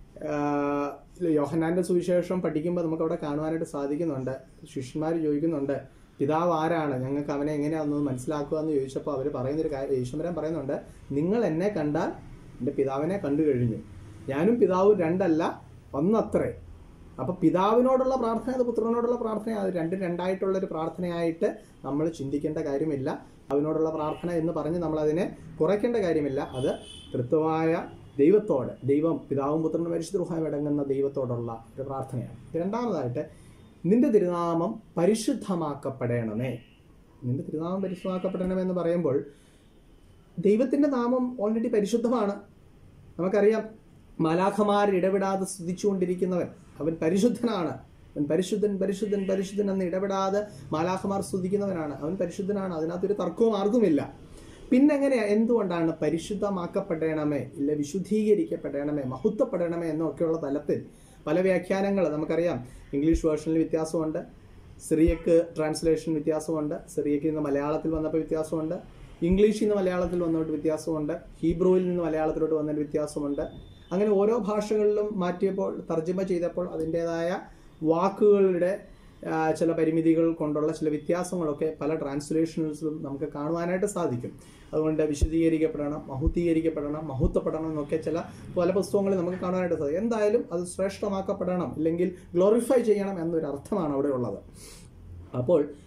S1: യോഹന്നാന്റെ സുവിശേഷം പഠിക്കുമ്പോൾ നമുക്ക് അവിടെ കാണുവാനായിട്ട് സാധിക്കുന്നുണ്ട് ശിഷ്യന്മാർ ചോദിക്കുന്നുണ്ട് പിതാവ് ആരാണ് ഞങ്ങൾക്ക് അവനെ എങ്ങനെയാണെന്ന് മനസ്സിലാക്കുക എന്ന് ചോദിച്ചപ്പോൾ അവർ പറയുന്നൊരു കാര്യം യേശുമരൻ പറയുന്നുണ്ട് നിങ്ങൾ എന്നെ കണ്ടാൽ എൻ്റെ പിതാവിനെ കണ്ടു കഴിഞ്ഞു ഞാനും പിതാവും രണ്ടല്ല ഒന്നത്രേ അപ്പൊ പിതാവിനോടുള്ള പ്രാർത്ഥന അത് പുത്രനോടുള്ള പ്രാർത്ഥന അത് രണ്ടും രണ്ടായിട്ടുള്ള ഒരു പ്രാർത്ഥനയായിട്ട് നമ്മൾ ചിന്തിക്കേണ്ട കാര്യമില്ല അവനോടുള്ള പ്രാർത്ഥന എന്ന് പറഞ്ഞ് നമ്മൾ അതിനെ കുറയ്ക്കേണ്ട കാര്യമില്ല അത് തൃത്വമായ ദൈവത്തോട് ദൈവം പിതാവും പുത്രനും പരിശുദ്ധമായി അടങ്ങുന്ന ദൈവത്തോടുള്ള ഒരു പ്രാർത്ഥനയാണ് രണ്ടാമതായിട്ട് നിന്റെ തിരുനാമം പരിശുദ്ധമാക്കപ്പെടണമേ നിന്റെ തിരുനാമം പരിശുദ്ധമാക്കപ്പെടണമേ എന്ന് പറയുമ്പോൾ ദൈവത്തിന്റെ നാമം ഓൾറെഡി പരിശുദ്ധമാണ് നമുക്കറിയാം മാലാഖമാർ ഇടപെടാതെ സ്തുതിച്ചുകൊണ്ടിരിക്കുന്നവൻ അവൻ പരിശുദ്ധനാണ് അവൻ പരിശുദ്ധൻ പരിശുദ്ധൻ പരിശുദ്ധൻ എന്ന് ഇടപെടാതെ മാലാഖമാർ സ്തുതിക്കുന്നവനാണ് അവൻ പരിശുദ്ധനാണ് അതിനകത്തൊരു തർക്കവും ആർക്കുമില്ല പിന്നെ എങ്ങനെയാ എന്തുകൊണ്ടാണ് പരിശുദ്ധമാക്കപ്പെടണമേ ഇല്ല വിശുദ്ധീകരിക്കപ്പെടണമേ മഹത്വപ്പെടണമേ എന്നൊക്കെയുള്ള തലത്തിൽ പല വ്യാഖ്യാനങ്ങൾ നമുക്കറിയാം ഇംഗ്ലീഷ് വേർഷനിൽ വ്യത്യാസമുണ്ട് സിറിയക്ക് ട്രാൻസ്ലേഷൻ വ്യത്യാസമുണ്ട് സിറിയക്ക് ഇന്ന് മലയാളത്തിൽ വന്നപ്പോൾ വ്യത്യാസമുണ്ട് ഇംഗ്ലീഷിൽ നിന്ന് മലയാളത്തിൽ വന്നോട്ട് വ്യത്യാസമുണ്ട് ഹീബ്രുവിൽ നിന്ന് മലയാളത്തിലോട്ട് വന്നൊരു വ്യത്യാസമുണ്ട് അങ്ങനെ ഓരോ ഭാഷകളിലും മാറ്റിയപ്പോൾ തർജ്ജമ ചെയ്തപ്പോൾ അതിൻ്റെതായ വാക്കുകളുടെ ആ, ചില പരിമിതികൾ കൊണ്ടുള്ള ചില വ്യത്യാസങ്ങളൊക്കെ പല ട്രാൻസ്ലേഷൻസിലും നമുക്ക് കാണുവാനായിട്ട് സാധിക്കും അതുകൊണ്ട് വിശദീകരിക്കപ്പെടണം മഹുദ്ധീകരിക്കപ്പെടണം മഹത്വപ്പെടണം എന്നൊക്കെ ചില പല പുസ്തകങ്ങളിൽ നമുക്ക് കാണാനായിട്ട് സാധിക്കും എന്തായാലും അത് ശ്രേഷ്ഠമാക്കപ്പെടണം അല്ലെങ്കിൽ ഗ്ലോറിഫൈ ചെയ്യണം എന്നൊരു അർത്ഥമാണ് അവിടെ ഉള്ളത് അപ്പോൾ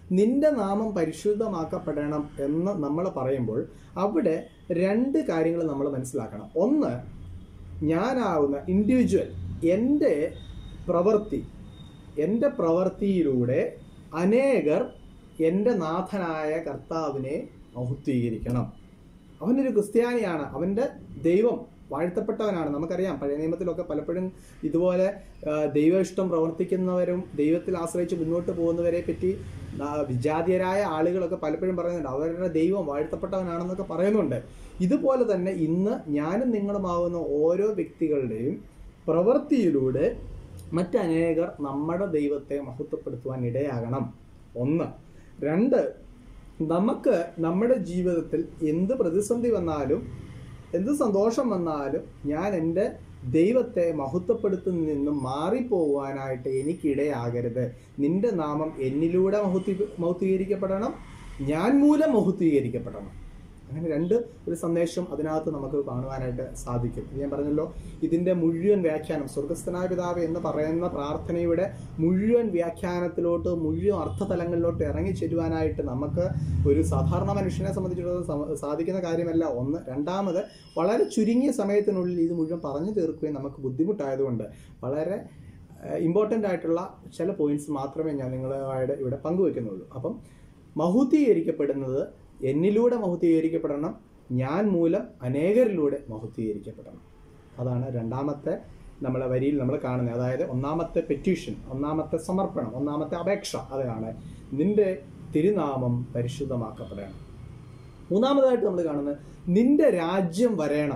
S1: നിന്റെ നാമം പരിശുദ്ധമാക്കപ്പെടണം എന്ന് നമ്മൾ പറയുമ്പോൾ അവിടെ രണ്ട് കാര്യങ്ങൾ നമ്മൾ മനസ്സിലാക്കണം ഒന്ന് ഞാനാവുന്ന ഇൻഡിവിജ്വൽ എൻ്റെ പ്രവൃത്തി എൻ്റെ പ്രവൃത്തിയിലൂടെ അനേകർ എൻ്റെ നാഥനായ കർത്താവിനെ മഹത്വീകരിക്കണം അവനൊരു ക്രിസ്ത്യാനിയാണ് അവൻ്റെ ദൈവം വാഴ്ത്തപ്പെട്ടവനാണ് നമുക്കറിയാം പഴയ നിയമത്തിലൊക്കെ പലപ്പോഴും ഇതുപോലെ ആ, ദൈവ ഇഷ്ടം പ്രവർത്തിക്കുന്നവരും ദൈവത്തിൽ ആശ്രയിച്ച് മുന്നോട്ട് പോകുന്നവരെ പറ്റി ആ, വിജാതീയരായ ആളുകളൊക്കെ പലപ്പോഴും പറയുന്നുണ്ട് അവരുടെ ദൈവം വാഴ്ത്തപ്പെട്ടവനാണെന്നൊക്കെ പറയുന്നുണ്ട് ഇതുപോലെ തന്നെ ഇന്ന് ഞാനും നിങ്ങളുമാവുന്ന ഓരോ വ്യക്തികളുടെയും പ്രവൃത്തിയിലൂടെ മറ്റനേകർ നമ്മുടെ ദൈവത്തെ മഹത്വപ്പെടുത്തുവാൻ ഇടയാകണം ഒന്ന് രണ്ട് നമുക്ക് നമ്മുടെ ജീവിതത്തിൽ എന്ത് പ്രതിസന്ധി വന്നാലും എന്ത് സന്തോഷം വന്നാലും ഞാൻ എൻ്റെ ദൈവത്തെ മഹത്വപ്പെടുത്തുന്നതിൽ നിന്നും മാറിപ്പോവാനായിട്ട് എനിക്കിടയാകരുത് നിന്റെ നാമം എന്നിലൂടെ മഹത്വ മഹത്വീകരിക്കപ്പെടണം ഞാൻ മൂലം മഹത്വീകരിക്കപ്പെടണം അങ്ങനെ രണ്ട് ഒരു സന്ദേശം അതിനകത്ത് നമുക്ക് കാണുവാനായിട്ട് സാധിക്കും ഞാൻ പറഞ്ഞല്ലോ ഇതിൻ്റെ മുഴുവൻ വ്യാഖ്യാനം സ്വർഗസ്ഥനായ പിതാവ് എന്ന് പറയുന്ന പ്രാർത്ഥനയുടെ മുഴുവൻ വ്യാഖ്യാനത്തിലോട്ട് മുഴുവൻ അർത്ഥതലങ്ങളിലോട്ട് ഇറങ്ങി ചെല്ലുവാനായിട്ട് നമുക്ക് ഒരു സാധാരണ മനുഷ്യനെ സംബന്ധിച്ചിടത്തോളം സമ- സാധിക്കുന്ന കാര്യമല്ല ഒന്ന് രണ്ടാമത് വളരെ ചുരുങ്ങിയ സമയത്തിനുള്ളിൽ ഇത് മുഴുവൻ പറഞ്ഞു തീർക്കുകയും നമുക്ക് ബുദ്ധിമുട്ടായതുകൊണ്ട് വളരെ ഇമ്പോർട്ടൻ്റ് ആയിട്ടുള്ള ചില പോയിന്റ്സ് മാത്രമേ ഞാൻ നിങ്ങളുമായിട്ട് ഇവിടെ പങ്കുവെക്കുന്നുള്ളൂ അപ്പം മഹൂത്തീകരിക്കപ്പെടുന്നത് എന്നിലൂടെ മഹൂത്തീകരിക്കപ്പെടണം ഞാൻ മൂലം അനേകരിലൂടെ മഹൂത്തീകരിക്കപ്പെടണം അതാണ് രണ്ടാമത്തെ നമ്മളെ വരിയിൽ നമ്മൾ കാണുന്നത് അതായത് ഒന്നാമത്തെ പെറ്റീഷൻ ഒന്നാമത്തെ സമർപ്പണം ഒന്നാമത്തെ അപേക്ഷ അതാണ് നിന്റെ തിരുനാമം പരിശുദ്ധമാക്കപ്പെടണം മൂന്നാമതായിട്ട് നമ്മൾ കാണുന്നത് നിന്റെ രാജ്യം വരേണം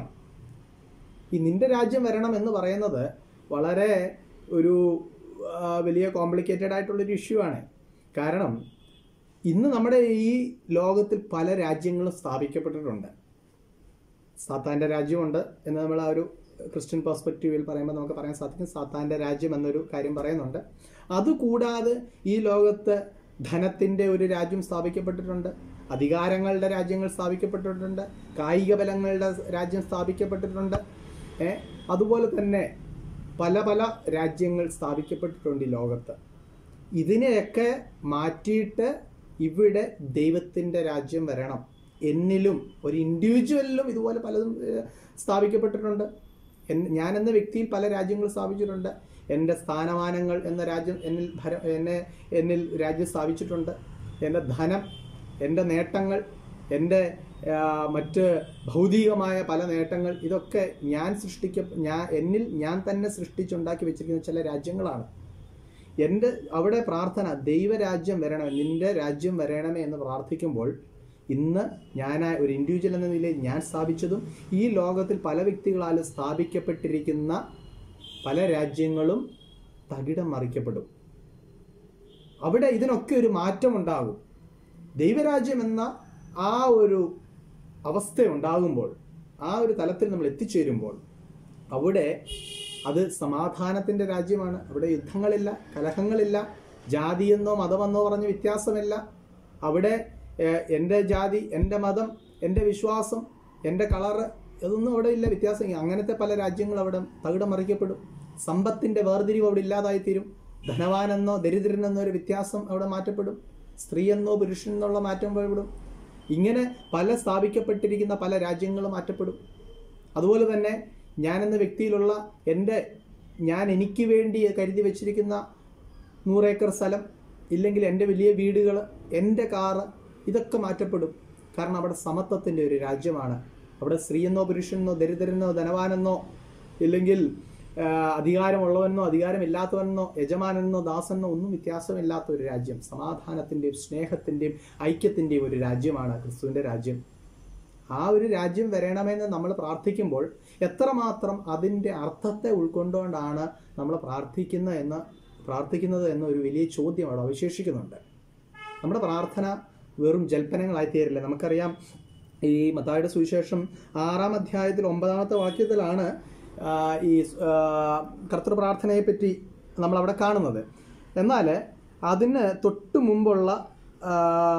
S1: ഈ നിന്റെ രാജ്യം വരണം എന്ന് പറയുന്നത് വളരെ ഒരു ആ, വലിയ കോംപ്ലിക്കേറ്റഡ് ആയിട്ടുള്ളൊരു ഇഷ്യൂ ആണ് കാരണം ഇന്ന് നമ്മുടെ ഈ ലോകത്തിൽ പല രാജ്യങ്ങളും സ്ഥാപിക്കപ്പെട്ടിട്ടുണ്ട് സാത്താൻ്റെ രാജ്യമുണ്ട് എന്ന് നമ്മൾ ആ ഒരു ക്രിസ്ത്യൻ പെർസ്പെക്റ്റീവിൽ പറയുമ്പോൾ നമുക്ക് പറയാൻ സാധിക്കും സാത്താൻ്റെ രാജ്യം എന്നൊരു കാര്യം പറയുന്നുണ്ട് അതുകൂടാതെ ഈ ലോകത്ത് ധനത്തിൻ്റെ ഒരു രാജ്യം സ്ഥാപിക്കപ്പെട്ടിട്ടുണ്ട് അധികാരങ്ങളുടെ രാജ്യങ്ങൾ സ്ഥാപിക്കപ്പെട്ടിട്ടുണ്ട് കായിക ബലങ്ങളുടെ രാജ്യം സ്ഥാപിക്കപ്പെട്ടിട്ടുണ്ട് ഏ അതുപോലെ തന്നെ പല പല രാജ്യങ്ങൾ സ്ഥാപിക്കപ്പെട്ടിട്ടുണ്ട് ഈ ലോകത്ത് ഇതിനെയൊക്കെ മാറ്റിയിട്ട് ഇവിടെ ദൈവത്തിൻ്റെ രാജ്യം വരണം എന്നിലും ഒരു ഇൻഡിവിജ്വലിലും ഇതുപോലെ പലതും ഏഹ്, സ്ഥാപിക്കപ്പെട്ടിട്ടുണ്ട് എൻ- ഞാൻ എന്ന വ്യക്തിയിൽ പല രാജ്യങ്ങൾ സ്ഥാപിച്ചിട്ടുണ്ട് എൻ്റെ സ്ഥാനമാനങ്ങൾ എന്ന രാജ്യം എന്നിൽ ഭര എന്നെ എന്നിൽ രാജ്യം സ്ഥാപിച്ചിട്ടുണ്ട് എൻ്റെ ധനം എൻ്റെ നേട്ടങ്ങൾ എൻ്റെ ആ, മറ്റ് ഭൗതികമായ പല നേട്ടങ്ങൾ ഇതൊക്കെ ഞാൻ സൃഷ്ടിക്ക ഞാൻ എന്നിൽ ഞാൻ തന്നെ സൃഷ്ടിച്ചുണ്ടാക്കി വെച്ചിരിക്കുന്ന ചില രാജ്യങ്ങളാണ് എൻ്റെ അവിടെ പ്രാർത്ഥന ദൈവരാജ്യം വരണമേ നിന്റെ രാജ്യം വരണമേ എന്ന് പ്രാർത്ഥിക്കുമ്പോൾ ഇന്ന് ഞാൻ ഒരു ഇൻഡിവിജ്വൽ എന്ന നിലയിൽ ഞാൻ സ്ഥാപിച്ചതും ഈ ലോകത്തിൽ പല വ്യക്തികളാൽ സ്ഥാപിക്കപ്പെട്ടിരിക്കുന്ന പല രാജ്യങ്ങളും തകിടം മറിക്കപ്പെടും അവിടെ ഇതിനൊക്കെ ഒരു മാറ്റം ഉണ്ടാകും ദൈവരാജ്യം എന്ന ആ ഒരു അവസ്ഥ ഉണ്ടാകുമ്പോൾ ആ ഒരു തലത്തിൽ നമ്മൾ എത്തിച്ചേരുമ്പോൾ അവിടെ അത് സമാധാനത്തിൻ്റെ രാജ്യമാണ് അവിടെ യുദ്ധങ്ങളില്ല കലഹങ്ങളില്ല ജാതിയെന്നോ മതമെന്നോ പറഞ്ഞ വ്യത്യാസമില്ല അവിടെ ഏഹ്, എൻ്റെ ജാതി എൻ്റെ മതം എൻ്റെ വിശ്വാസം എൻ്റെ കളറ് ഇതൊന്നും അവിടെ ഇല്ല വ്യത്യാസം അങ്ങനത്തെ പല രാജ്യങ്ങൾ അവിടെ തകിടം മറിക്കപ്പെടും സമ്പത്തിൻ്റെ വേർതിരിവ് അവിടെ ഇല്ലാതായി തീരും ധനവാനെന്നോ ദരിദ്രനെന്നോ ഒരു വ്യത്യാസം അവിടെ മാറ്റപ്പെടും സ്ത്രീയെന്നോ പുരുഷനെന്നുള്ള മാറ്റം പെടും ഇങ്ങനെ പല സ്ഥാപിക്കപ്പെട്ടിരിക്കുന്ന പല രാജ്യങ്ങളും മാറ്റപ്പെടും അതുപോലെ തന്നെ ഞാൻ എന്ന വ്യക്തിയിലുള്ള എൻ്റെ ഞാൻ എനിക്ക് വേണ്ടി കരുതി വെച്ചിരിക്കുന്ന നൂറേക്കർ സ്ഥലം ഇല്ലെങ്കിൽ എൻ്റെ വലിയ വീടുകൾ എൻ്റെ കാറ് ഇതൊക്കെ മാറ്റപ്പെടും കാരണം അവിടെ സമത്വത്തിൻ്റെ ഒരു രാജ്യമാണ് അവിടെ സ്ത്രീയെന്നോ പുരുഷനെന്നോ ദരിദ്രനെന്നോ ധനവാനെന്നോ ഇല്ലെങ്കിൽ ആ, അധികാരമുള്ളവനെന്നോ അധികാരമില്ലാത്തവനെന്നോ യജമാനെന്നോ ദാസനെന്നോ ഒന്നും വ്യത്യാസമില്ലാത്ത ഒരു രാജ്യം സമാധാനത്തിൻ്റെയും സ്നേഹത്തിൻ്റെയും ഐക്യത്തിൻ്റെയും ഒരു രാജ്യമാണ് ക്രിസ്തുവിൻ്റെ രാജ്യം ആ ഒരു രാജ്യം വരണമെന്ന് നമ്മൾ പ്രാർത്ഥിക്കുമ്പോൾ എത്രമാത്രം അതിൻ്റെ അർത്ഥത്തെ ഉൾക്കൊണ്ടുകൊണ്ടാണ് നമ്മൾ പ്രാർത്ഥിക്കുന്ന എന്ന പ്രാർത്ഥിക്കുന്നത് എന്ന ഒരു വലിയ ചോദ്യം അവിടെ അവശേഷിക്കുന്നുണ്ട് നമ്മുടെ പ്രാർത്ഥന വെറും ജൽപ്പനങ്ങളായി തീരില്ല നമുക്കറിയാം ഈ മത്തായുടെ സുവിശേഷം ആറാം അധ്യായത്തിൽ ഒമ്പതാമത്തെ വാക്യത്തിലാണ് ആ, ഈ ആ, കർത്തൃ പ്രാർത്ഥനയെ പറ്റി നമ്മൾ അവിടെ കാണുന്നത് എന്നാൽ അതിന് തൊട്ട് മുമ്പുള്ള ആ,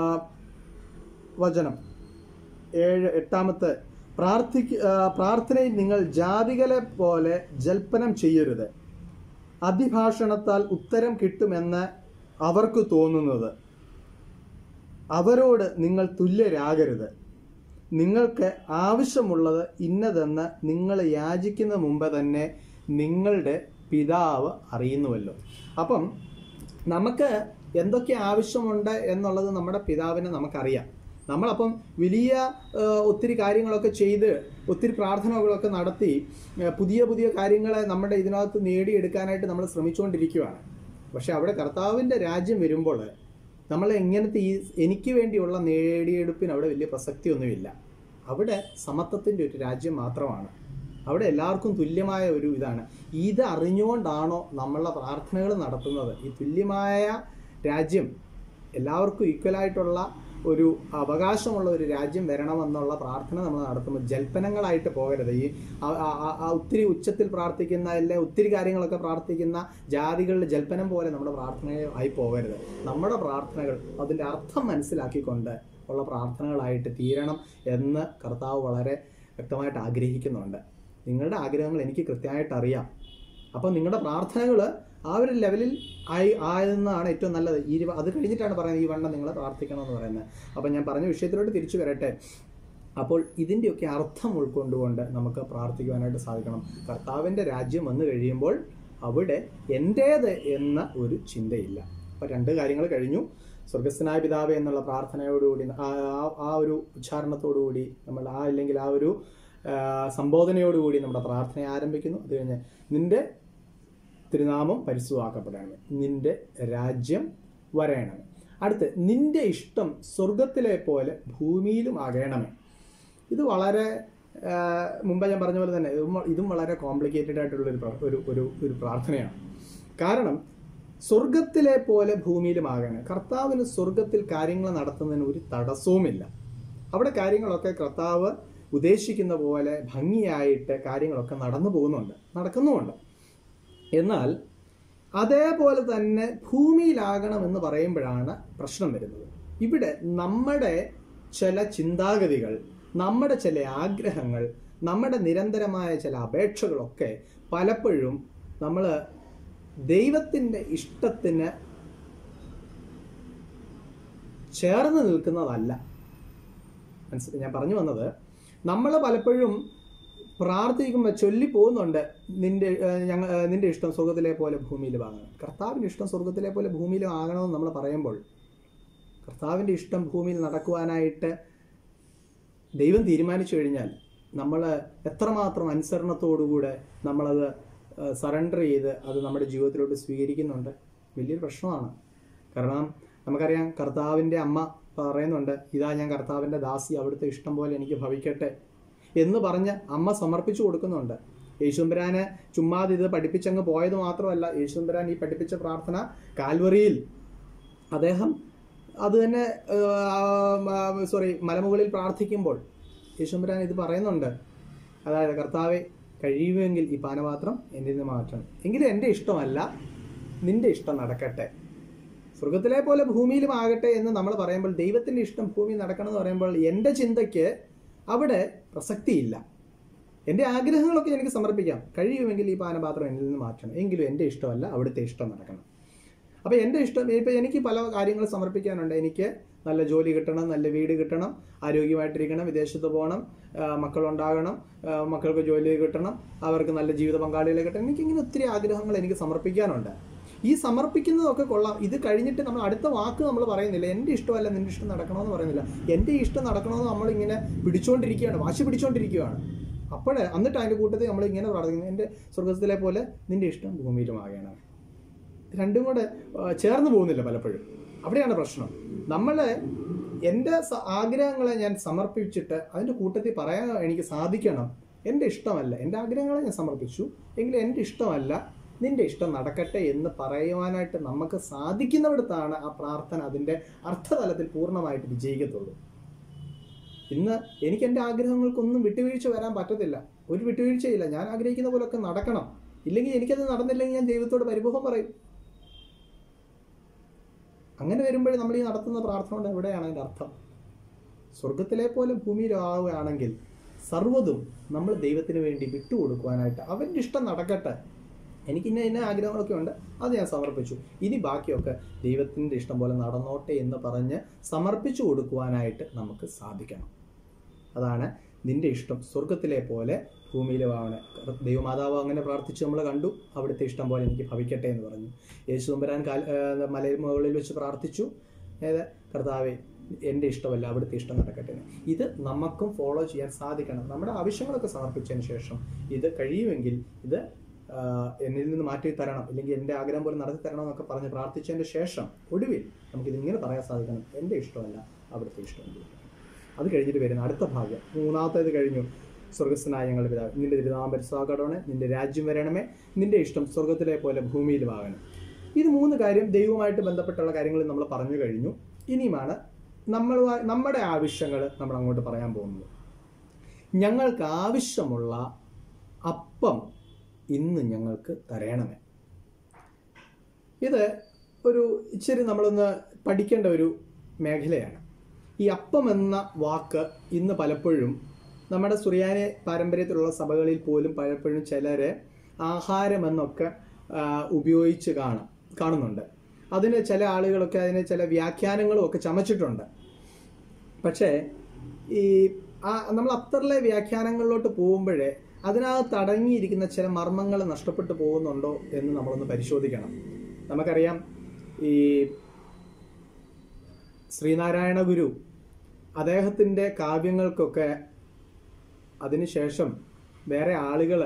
S1: വചനം ഏഴ് എട്ടാമത്തെ പ്രാർത്ഥിക്ക ആ, പ്രാർത്ഥനയിൽ നിങ്ങൾ ജാതികളെ പോലെ ജൽപ്പനം ചെയ്യരുത് അതിഭാഷണത്താൽ ഉത്തരം കിട്ടുമെന്ന് അവർക്ക് തോന്നുന്നത് അവരോട് നിങ്ങൾ തുല്യരാകരുത് നിങ്ങൾക്ക് ആവശ്യമുള്ളത് ഇന്നതെന്ന് നിങ്ങൾ യാചിക്കുന്ന മുമ്പ് തന്നെ നിങ്ങളുടെ പിതാവ് അറിയുന്നുവല്ലോ അപ്പം നമുക്ക് എന്തൊക്കെ ആവശ്യമുണ്ട് എന്നുള്ളത് നമ്മുടെ പിതാവിനെ നമുക്കറിയാം നമ്മളപ്പം വലിയ ആ, ഒത്തിരി കാര്യങ്ങളൊക്കെ ചെയ്ത് ഒത്തിരി പ്രാർത്ഥനകളൊക്കെ നടത്തി ആ, പുതിയ പുതിയ കാര്യങ്ങളെ നമ്മുടെ ഇതിനകത്ത് നേടിയെടുക്കാനായിട്ട് നമ്മൾ ശ്രമിച്ചുകൊണ്ടിരിക്കുകയാണ് പക്ഷെ അവിടെ കർത്താവിൻ്റെ രാജ്യം വരുമ്പോൾ നമ്മൾ എങ്ങനത്തെ ഈ എനിക്ക് വേണ്ടിയുള്ള നേടിയെടുപ്പിന് അവിടെ വലിയ പ്രസക്തിയൊന്നുമില്ല അവിടെ സമത്വത്തിൻ്റെ ഒരു രാജ്യം മാത്രമാണ് അവിടെ എല്ലാവർക്കും തുല്യമായ ഒരു ഇതാണ് ഇത് അറിഞ്ഞുകൊണ്ടാണോ നമ്മളുടെ പ്രാർത്ഥനകൾ നടത്തുന്നത് ഈ തുല്യമായ രാജ്യം എല്ലാവർക്കും ഈക്വലായിട്ടുള്ള ഒരു അവകാശമുള്ള ഒരു രാജ്യം വരണമെന്നുള്ള പ്രാർത്ഥന നമ്മൾ നടത്തുമ്പോൾ ജൽപ്പനങ്ങളായിട്ട് പോകരുത് ഈ ആ- ആ- ആ- ആ ഒത്തിരി ഉച്ചത്തിൽ പ്രാർത്ഥിക്കുന്ന അല്ലെ ഒത്തിരി കാര്യങ്ങളൊക്കെ പ്രാർത്ഥിക്കുന്ന ജാതികളുടെ ജൽപ്പനം പോലെ നമ്മുടെ പ്രാർത്ഥനകൾ ആയി പോകരുത് നമ്മുടെ പ്രാർത്ഥനകൾ അതിൻ്റെ അർത്ഥം മനസ്സിലാക്കിക്കൊണ്ട് ഉള്ള പ്രാർത്ഥനകളായിട്ട് തീരണം എന്ന് കർത്താവ് വളരെ വ്യക്തമായിട്ട് ആഗ്രഹിക്കുന്നുണ്ട് നിങ്ങളുടെ ആഗ്രഹങ്ങൾ എനിക്ക് കൃത്യമായിട്ട് അറിയാം അപ്പോൾ നിങ്ങളുടെ പ്രാർത്ഥനകൾ ആ ഒരു ലെവലിൽ ആയി ആയെന്നാണ് ഏറ്റവും നല്ലത് ഈ ഒരു- അത് കഴിഞ്ഞിട്ടാണ് പറയുന്നത് ഈ വണ്ണം നിങ്ങൾ പ്രാർത്ഥിക്കണം എന്ന് പറയുന്നത് അപ്പോൾ ഞാൻ പറഞ്ഞ വിഷയത്തിലോട്ട് തിരിച്ചു വരട്ടെ അപ്പോൾ ഇതിൻ്റെയൊക്കെ അർത്ഥം ഉൾക്കൊണ്ടുകൊണ്ട് നമുക്ക് പ്രാർത്ഥിക്കുവാനായിട്ട് സാധിക്കണം കർത്താവിൻ്റെ രാജ്യം വന്നു കഴിയുമ്പോൾ അവിടെ എൻ്റേത് എന്ന ഒരു ചിന്തയില്ല അപ്പോൾ രണ്ട് കാര്യങ്ങൾ കഴിഞ്ഞു സ്വർഗസ്ഥനായ പിതാവേ എന്നുള്ള പ്രാർത്ഥനയോടുകൂടി ആ ആ- ആ ഒരു ഉച്ചാരണത്തോടുകൂടി നമ്മൾ ആ അല്ലെങ്കിൽ ആ ഒരു ആ, സംബോധനയോടുകൂടി നമ്മുടെ പ്രാർത്ഥന ആരംഭിക്കുന്നു അത് കഴിഞ്ഞ് നിന്റെ തിരുനാമം പരിശുദ്ധമാക്കപ്പെടണമേ നിന്റെ രാജ്യം വരയണമേ അടുത്ത് നിന്റെ ഇഷ്ടം സ്വർഗത്തിലെ പോലെ ഭൂമിയിലും ആകണമേ ഇത് വളരെ ആ, മുമ്പ് ഞാൻ പറഞ്ഞ പോലെ തന്നെ ഇതും വ- ഇതും വളരെ കോംപ്ലിക്കേറ്റഡ് ആയിട്ടുള്ള ഒരു പ്ര- ഒരു ഒരു ഒരു പ്രാർത്ഥനയാണ് കാരണം സ്വർഗത്തിലെ പോലെ ഭൂമിയിലും ആകണം കർത്താവിന് സ്വർഗത്തിൽ കാര്യങ്ങൾ നടത്തുന്നതിന് ഒരു തടസ്സവുമില്ല അവിടെ കാര്യങ്ങളൊക്കെ കർത്താവ് ഉദ്ദേശിക്കുന്ന പോലെ ഭംഗിയായിട്ട് കാര്യങ്ങളൊക്കെ നടന്നു പോകുന്നുണ്ട് നടക്കുന്നുമുണ്ട് എന്നാൽ അതേപോലെ തന്നെ ഭൂമിയിലാകണമെന്ന് പറയുമ്പോഴാണ് പ്രശ്നം വരുന്നത് ഇവിടെ നമ്മുടെ ചില ചിന്താഗതികൾ നമ്മുടെ ചില ആഗ്രഹങ്ങൾ നമ്മുടെ നിരന്തരമായ ചില അപേക്ഷകളൊക്കെ പലപ്പോഴും നമ്മൾ ദൈവത്തിൻ്റെ ഇഷ്ടത്തിന് ചേർന്ന് നിൽക്കുന്നതല്ല മനസ്സിലായി ഞാൻ പറഞ്ഞു വന്നത് നമ്മൾ പലപ്പോഴും പ്രാർത്ഥിക്കുമ്പോൾ ചൊല്ലി പോകുന്നുണ്ട് നിന്റെ ഏഹ്, ഞങ്ങ ഏഹ്, നിന്റെ ഇഷ്ടം സ്വർഗത്തിലെ പോലെ ഭൂമിയിലും ആകണം കർത്താവിൻ്റെ ഇഷ്ടം സ്വർഗത്തിലെ പോലെ ഭൂമിയിലും ആകണമെന്ന് നമ്മൾ പറയുമ്പോൾ കർത്താവിൻ്റെ ഇഷ്ടം ഭൂമിയിൽ നടക്കുവാനായിട്ട് ദൈവം തീരുമാനിച്ചു കഴിഞ്ഞാൽ നമ്മൾ എത്രമാത്രം അനുസരണത്തോടുകൂടെ നമ്മളത് സറണ്ടർ ചെയ്ത് അത് നമ്മുടെ ജീവിതത്തിലോട്ട് സ്വീകരിക്കുന്നുണ്ട് വലിയൊരു പ്രശ്നമാണ് കാരണം നമുക്കറിയാം കർത്താവിൻ്റെ അമ്മ പറയുന്നുണ്ട് ഇതാ ഞാൻ കർത്താവിൻ്റെ ദാസി അവിടുത്തെ ഇഷ്ടം പോലെ എനിക്ക് ഭവിക്കട്ടെ എന്ന് പറഞ്ഞ് അമ്മ സമർപ്പിച്ചു കൊടുക്കുന്നുണ്ട് യേശുമ്പരാന് ചുമ്മാതെ ഇത് പഠിപ്പിച്ചങ്ങ് പോയത് മാത്രമല്ല യേശുമ്പരാൻ ഈ പഠിപ്പിച്ച പ്രാർത്ഥന കാൽവറിയിൽ അദ്ദേഹം അത് തന്നെ സോറി മലമുകളിൽ പ്രാർത്ഥിക്കുമ്പോൾ യേശുമ്പരാൻ ഇത് പറയുന്നുണ്ട് അതായത് കർത്താവെ കഴിയുമെങ്കിൽ ഈ പാനപാത്രം എന്നിൽ നിന്ന് മാറ്റണം എങ്കിലും എൻ്റെ ഇഷ്ടമല്ല നിന്റെ ഇഷ്ടം നടക്കട്ടെ സ്വർഗത്തിലെ പോലെ ഭൂമിയിലും ആകട്ടെ എന്ന് നമ്മൾ പറയുമ്പോൾ ദൈവത്തിൻ്റെ ഇഷ്ടം ഭൂമിയിൽ നടക്കണം എന്ന് പറയുമ്പോൾ എൻ്റെ ചിന്തയ്ക്ക് അവിടെ പ്രസക്തിയില്ല എൻ്റെ ആഗ്രഹങ്ങളൊക്കെ എനിക്ക് സമർപ്പിക്കാം കഴിയുമെങ്കിൽ ഈ പാനപാത്രം എന്നിൽ നിന്ന് മാറ്റണം എങ്കിലും എൻ്റെ ഇഷ്ടമല്ല അവിടുത്തെ ഇഷ്ടം നടക്കണം അപ്പോൾ എൻ്റെ ഇഷ്ടം ഇപ്പം എനിക്ക് പല കാര്യങ്ങൾ സമർപ്പിക്കാനുണ്ട് എനിക്ക് നല്ല ജോലി കിട്ടണം നല്ല വീട് കിട്ടണം ആരോഗ്യമായിട്ടിരിക്കണം വിദേശത്ത് പോകണം ആ, മക്കളുണ്ടാകണം ആ, മക്കൾക്ക് ജോലി കിട്ടണം അവർക്ക് നല്ല ജീവിത പങ്കാളികളെ കിട്ടണം എനിക്കിങ്ങനെ ഒത്തിരി ആഗ്രഹങ്ങൾ എനിക്ക് സമർപ്പിക്കാനുണ്ട് ഈ സമർപ്പിക്കുന്നതൊക്കെ കൊള്ളാം ഇത് കഴിഞ്ഞിട്ട് നമ്മൾ അടുത്ത വാക്ക് നമ്മൾ പറയുന്നില്ല എൻ്റെ ഇഷ്ടമല്ല നിൻ്റെ ഇഷ്ടം നടക്കണമെന്ന് പറയുന്നില്ല എൻ്റെ ഇഷ്ടം നടക്കണമെന്ന് നമ്മളിങ്ങനെ പിടിച്ചുകൊണ്ടിരിക്കുകയാണ് വാശി പിടിച്ചുകൊണ്ടിരിക്കുകയാണ് അപ്പോഴേ എന്നിട്ട് അതിൻ്റെ കൂട്ടത്തിൽ നമ്മൾ ഇങ്ങനെ പ്രാർത്ഥിക്കുന്നത് എൻ്റെ സ്വർഗത്തിലെ പോലെ നിൻ്റെ ഇഷ്ടം ഭൂമിയിലുമാകണം രണ്ടും കൂടെ ആ, ചേർന്ന് പോകുന്നില്ല പലപ്പോഴും അവിടെയാണ് പ്രശ്നം നമ്മൾ എൻ്റെ സ- ആഗ്രഹങ്ങളെ ഞാൻ സമർപ്പിച്ചിട്ട് അതിൻ്റെ കൂട്ടത്തിൽ പറയാൻ എനിക്ക് സാധിക്കണം എൻ്റെ ഇഷ്ടമല്ല എൻ്റെ ആഗ്രഹങ്ങളെ ഞാൻ സമർപ്പിച്ചു എങ്കിലും എൻ്റെ ഇഷ്ടമല്ല നിന്റെ ഇഷ്ടം നടക്കട്ടെ എന്ന് പറയുവാനായിട്ട് നമുക്ക് സാധിക്കുന്നിടത്താണ് ആ പ്രാർത്ഥന അതിൻ്റെ അർത്ഥതലത്തിൽ പൂർണ്ണമായിട്ട് വിജയിക്കത്തുള്ളൂ ഇന്ന് എനിക്ക് എൻ്റെ ആഗ്രഹങ്ങൾക്കൊന്നും വിട്ടുവീഴ്ച വരാൻ പറ്റത്തില്ല ഒരു വിട്ടുവീഴ്ചയില്ല ഞാൻ ആഗ്രഹിക്കുന്ന പോലൊക്കെ നടക്കണം ഇല്ലെങ്കിൽ എനിക്കത് നടന്നില്ലെങ്കിൽ ഞാൻ ദൈവത്തോട് പരിഭവം പറയും അങ്ങനെ വരുമ്പോഴേ നമ്മൾ ഈ നടത്തുന്ന പ്രാർത്ഥന കൊണ്ട് എവിടെയാണ് അതിൻ്റെ അർത്ഥം സ്വർഗത്തിലെ പോലെ ഭൂമിയിലാവുകയാണെങ്കിൽ സർവ്വതും നമ്മൾ ദൈവത്തിന് വേണ്ടി വിട്ടുകൊടുക്കുവാനായിട്ട് അവൻ്റെ ഇഷ്ടം നടക്കട്ടെ എനിക്ക് ഇന്ന ഇന്ന ആഗ്രഹങ്ങളൊക്കെ ഉണ്ട് അത് ഞാൻ സമർപ്പിച്ചു ഇനി ബാക്കിയൊക്കെ ദൈവത്തിൻ്റെ ഇഷ്ടം പോലെ നടന്നോട്ടെ എന്ന് പറഞ്ഞ് സമർപ്പിച്ചു കൊടുക്കുവാനായിട്ട് നമുക്ക് സാധിക്കണം അതാണ് നിന്റെ ഇഷ്ടം സ്വർഗത്തിലെ പോലെ ഭൂമിയിലും ആവണേ ദൈവമാതാവ് അങ്ങനെ പ്രാർത്ഥിച്ച് നമ്മൾ കണ്ടു അവിടുത്തെ ഇഷ്ടം പോലെ എനിക്ക് ഭവിക്കട്ടെ എന്ന് പറഞ്ഞു യേശു തമ്പുരാൻ കാൽ ഏഹ് മലയിൽ മുകളിൽ വെച്ച് പ്രാർത്ഥിച്ചു ഏത് കർത്താവെ എൻ്റെ ഇഷ്ടമല്ല അവിടുത്തെ ഇഷ്ടം നടക്കട്ടെ എന്ന്. ഇത് നമുക്കും ഫോളോ ചെയ്യാൻ സാധിക്കണം നമ്മുടെ ആവശ്യങ്ങളൊക്കെ സമർപ്പിച്ചതിന് ശേഷം ഇത് കഴിയുമെങ്കിൽ ഇത് ആ, എന്നിൽ നിന്ന് മാറ്റി തരണം അല്ലെങ്കിൽ എൻ്റെ ആഗ്രഹം പോലെ നടത്തി തരണം എന്നൊക്കെ പറഞ്ഞ് പ്രാർത്ഥിച്ചതിന് ശേഷം ഒടുവിൽ നമുക്കിത് ഇങ്ങനെ പറയാൻ സാധിക്കണം എൻ്റെ ഇഷ്ടമല്ല അവിടുത്തെ ഇഷ്ടം അത് കഴിഞ്ഞിട്ട് വരുന്ന അടുത്ത ഭാഗ്യം മൂന്നാമത്തേത് കഴിഞ്ഞു സ്വർഗസ്ഥനായ ഞങ്ങളുടെ പിതാവ് നിന്റെ തിരുനാമം പരിസ്വാകടമാണ് നിന്റെ രാജ്യം വരണമേ നിന്റെ ഇഷ്ടം സ്വർഗത്തിലെ പോലെ ഭൂമിയിലുമാകണം ഇത് മൂന്ന് കാര്യം ദൈവവുമായിട്ട് ബന്ധപ്പെട്ടുള്ള കാര്യങ്ങൾ നമ്മൾ പറഞ്ഞു കഴിഞ്ഞു ഇനിയുമാണ് നമ്മൾ നമ്മുടെ ആവശ്യങ്ങൾ നമ്മൾ അങ്ങോട്ട് പറയാൻ പോകുന്നത് ഞങ്ങൾക്ക് ആവശ്യമുള്ള അപ്പം ഇന്ന് ഞങ്ങൾക്ക് തരണമേ ഇത് ഒരു ഇച്ചിരി നമ്മളൊന്ന് പഠിക്കേണ്ട ഒരു മേഖലയാണ് ഈ അപ്പം എന്ന വാക്ക് ഇന്ന് പലപ്പോഴും നമ്മുടെ സുറിയാനി പാരമ്പര്യത്തിലുള്ള സഭകളിൽ പോലും പലപ്പോഴും ചിലര് ആഹാരമെന്നൊക്കെ ആ, ഉപയോഗിച്ച് കാണും കാണുന്നുണ്ട് അതിന് ചില ആളുകളൊക്കെ അതിന് ചില വ്യാഖ്യാനങ്ങളും ഒക്കെ ചമച്ചിട്ടുണ്ട് പക്ഷേ ഈ ആ നമ്മൾ അത്തറിലെ വ്യാഖ്യാനങ്ങളിലോട്ട് പോകുമ്പോഴേ അതിനകത്ത് അടങ്ങിയിരിക്കുന്ന ചില മർമ്മങ്ങൾ നഷ്ടപ്പെട്ടു പോകുന്നുണ്ടോ എന്ന് നമ്മളൊന്ന് പരിശോധിക്കണം നമുക്കറിയാം ഈ ശ്രീനാരായണ ഗുരു അദ്ദേഹത്തിൻ്റെ കാവ്യങ്ങൾക്കൊക്കെ അതിനുശേഷം വേറെ ആളുകൾ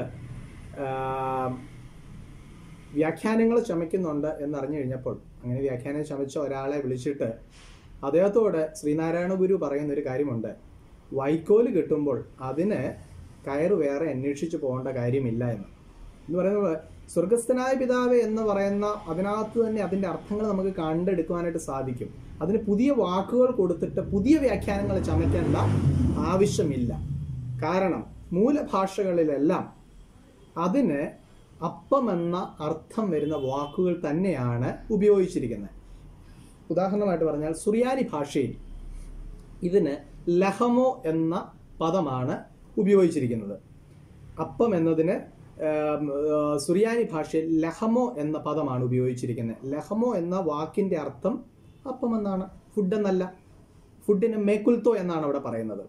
S1: വ്യാഖ്യാനങ്ങൾ ചമയ്ക്കുന്നുണ്ട് എന്നറിഞ്ഞു കഴിഞ്ഞപ്പോൾ അങ്ങനെ വ്യാഖ്യാനം ചമച്ച ഒരാളെ വിളിച്ചിട്ട് അദ്ദേഹത്തോട് ശ്രീനാരായണ ഗുരു പറയുന്ന ഒരു കാര്യമുണ്ട് വൈക്കോല് കിട്ടുമ്പോൾ അതിന് കയറ് വേറെ അന്വേഷിച്ച് പോകേണ്ട കാര്യമില്ല എന്ന് എന്ന് പറയുന്നത് സ്വർഗസ്ഥനായ പിതാവ് എന്ന് പറയുന്ന അതിനകത്ത് തന്നെ അതിൻ്റെ അർത്ഥങ്ങൾ നമുക്ക് കണ്ടെടുക്കുവാനായിട്ട് സാധിക്കും അതിന് പുതിയ വാക്കുകൾ കൊടുത്തിട്ട് പുതിയ വ്യാഖ്യാനങ്ങൾ ചമയ്ക്കേണ്ട ആവശ്യമില്ല കാരണം മൂലഭാഷകളിലെല്ലാം അതിന് അപ്പം എന്ന അർത്ഥം വരുന്ന വാക്കുകൾ തന്നെയാണ് ഉപയോഗിച്ചിരിക്കുന്നത് ഉദാഹരണമായിട്ട് പറഞ്ഞാൽ സുറിയാനി ഭാഷയിൽ ഇതിന് ലഹമോ എന്ന പദമാണ് ഉപയോഗിച്ചിരിക്കുന്നത് അപ്പം എന്നതിന് ആം, ആ, സുറിയാനി ഭാഷയിൽ ലഹമോ എന്ന പദമാണ് ഉപയോഗിച്ചിരിക്കുന്നത് ലഹമോ എന്ന വാക്കിന്റെ അർത്ഥം അപ്പം എന്നാണ് ഫുഡ് എന്നല്ല ഫുഡിന് മേക്കുൽത്തോ എന്നാണ് അവിടെ പറയുന്നത്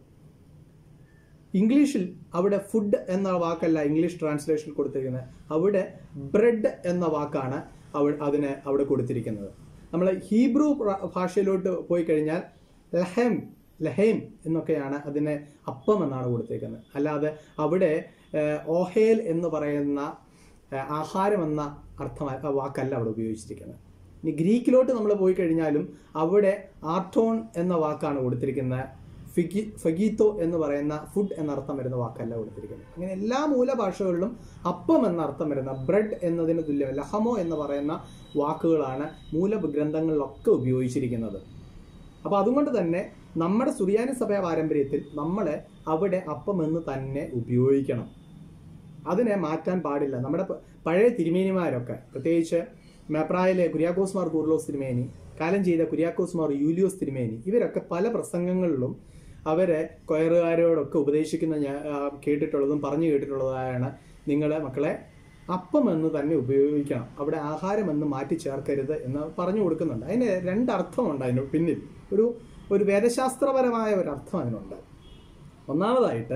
S1: ഇംഗ്ലീഷിൽ അവിടെ ഫുഡ് എന്ന വാക്കല്ല ഇംഗ്ലീഷ് ട്രാൻസ്ലേഷൻ കൊടുത്തിരിക്കുന്നത് അവിടെ ബ്രെഡ് എന്ന വാക്കാണ് അവ അതിന് അവിടെ കൊടുത്തിരിക്കുന്നത് നമ്മൾ ഹീബ്രു പ്ര- ഭാഷയിലോട്ട് പോയി കഴിഞ്ഞാൽ ലഹം ലഹേം എന്നൊക്കെയാണ് അതിനെ അപ്പം എന്നാണ് കൊടുത്തിരിക്കുന്നത് അല്ലാതെ അവിടെ ഏഹ്, ഓഹേൽ എന്ന് പറയുന്ന ഏഹ്, ആഹാരം എന്ന അർത്ഥം ആ വാക്കല്ല അവിടെ ഉപയോഗിച്ചിരിക്കുന്നത് ഇനി ഗ്രീക്കിലോട്ട് നമ്മൾ പോയി കഴിഞ്ഞാലും അവിടെ ആർട്ടോൺ എന്ന വാക്കാണ് കൊടുത്തിരിക്കുന്നത് ഫിഗി ഫഗീത്തോ എന്ന് പറയുന്ന ഫുഡ് എന്ന അർത്ഥം വരുന്ന വാക്കല്ല കൊടുത്തിരിക്കുന്നത് അങ്ങനെ എല്ലാ മൂലഭാഷകളിലും അപ്പം എന്ന അർത്ഥം വരുന്ന ബ്രെഡ് എന്നതിന് തുല്യം ലഹമോ എന്ന് പറയുന്ന വാക്കുകളാണ് മൂലഗ്രന്ഥങ്ങളിലൊക്കെ ഉപയോഗിച്ചിരിക്കുന്നത് അപ്പോൾ അതുകൊണ്ട് തന്നെ നമ്മുടെ സുറിയാനി സഭ പാരമ്പര്യത്തിൽ നമ്മൾ അവിടെ അപ്പം എന്ന് തന്നെ ഉപയോഗിക്കണം അതിനെ മാറ്റാൻ പാടില്ല നമ്മുടെ പ- പഴയ തിരുമേനിമാരൊക്കെ പ്രത്യേകിച്ച് മേപ്രായിലെ കുര്യാക്കോസ് മാർ കൂർലോസ് തിരുമേനി കാലം ചെയ്ത കുര്യാക്കോസ് മാർ യൂലിയോസ് തിരുമേനി ഇവരൊക്കെ പല പ്രസംഗങ്ങളിലും അവരെ കൊയറുകാരോടൊക്കെ ഉപദേശിക്കുന്ന ഞാൻ ആ, കേട്ടിട്ടുള്ളതും പറഞ്ഞു കേട്ടിട്ടുള്ളതാണ് നിങ്ങളെ മക്കളെ അപ്പം എന്ന് തന്നെ ഉപയോഗിക്കണം അവിടെ ആഹാരം എന്ന് മാറ്റി ചേർക്കരുത് എന്ന് പറഞ്ഞു കൊടുക്കുന്നുണ്ട് അതിന് രണ്ടർത്ഥമുണ്ട് അതിന് പിന്നിൽ ഒരു ഒരു വേദശാസ്ത്രപരമായ ഒരു അർത്ഥം അതിനുണ്ട് ഒന്നാമതായിട്ട്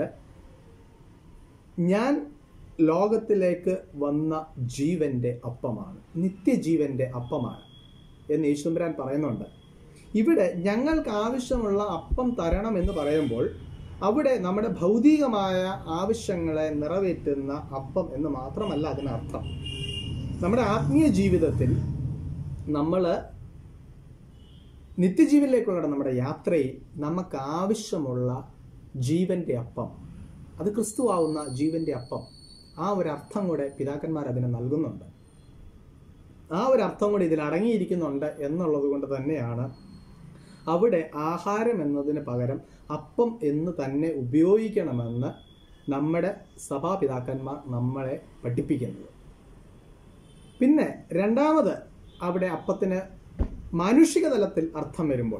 S1: ഞാൻ ലോകത്തിലേക്ക് വന്ന ജീവന്റെ അപ്പമാണ് നിത്യജീവന്റെ അപ്പമാണ് എന്ന് യേശുദമ്പുരാൻ പറയുന്നുണ്ട് ഇവിടെ ഞങ്ങൾക്ക് ആവശ്യമുള്ള അപ്പം തരണം എന്ന് പറയുമ്പോൾ അവിടെ നമ്മുടെ ഭൗതികമായ ആവശ്യങ്ങളെ നിറവേറ്റുന്ന അപ്പം എന്ന് മാത്രമല്ല അതിനർത്ഥം നമ്മുടെ ആത്മീയ ജീവിതത്തിൽ നമ്മൾ നിത്യജീവനിലേക്കുള്ള നമ്മുടെ യാത്രയിൽ നമുക്ക് ആവശ്യമുള്ള ജീവന്റെ അപ്പം അത് ക്രിസ്തുവാവുന്ന ജീവന്റെ അപ്പം ആ ഒരു അർത്ഥം കൂടെ പിതാക്കന്മാർ അതിന് നൽകുന്നുണ്ട് ആ ഒരു അർത്ഥം കൂടി ഇതിൽ അടങ്ങിയിരിക്കുന്നുണ്ട് എന്നുള്ളത് കൊണ്ട് തന്നെയാണ് അവിടെ ആഹാരം എന്നതിന് പകരം അപ്പം എന്ന് തന്നെ ഉപയോഗിക്കണമെന്ന് നമ്മുടെ സഭാപിതാക്കന്മാർ നമ്മളെ പഠിപ്പിക്കുന്നത് പിന്നെ രണ്ടാമത് അവിടെ അപ്പത്തിന് മാനുഷിക തലത്തിൽ അർത്ഥം വരുമ്പോൾ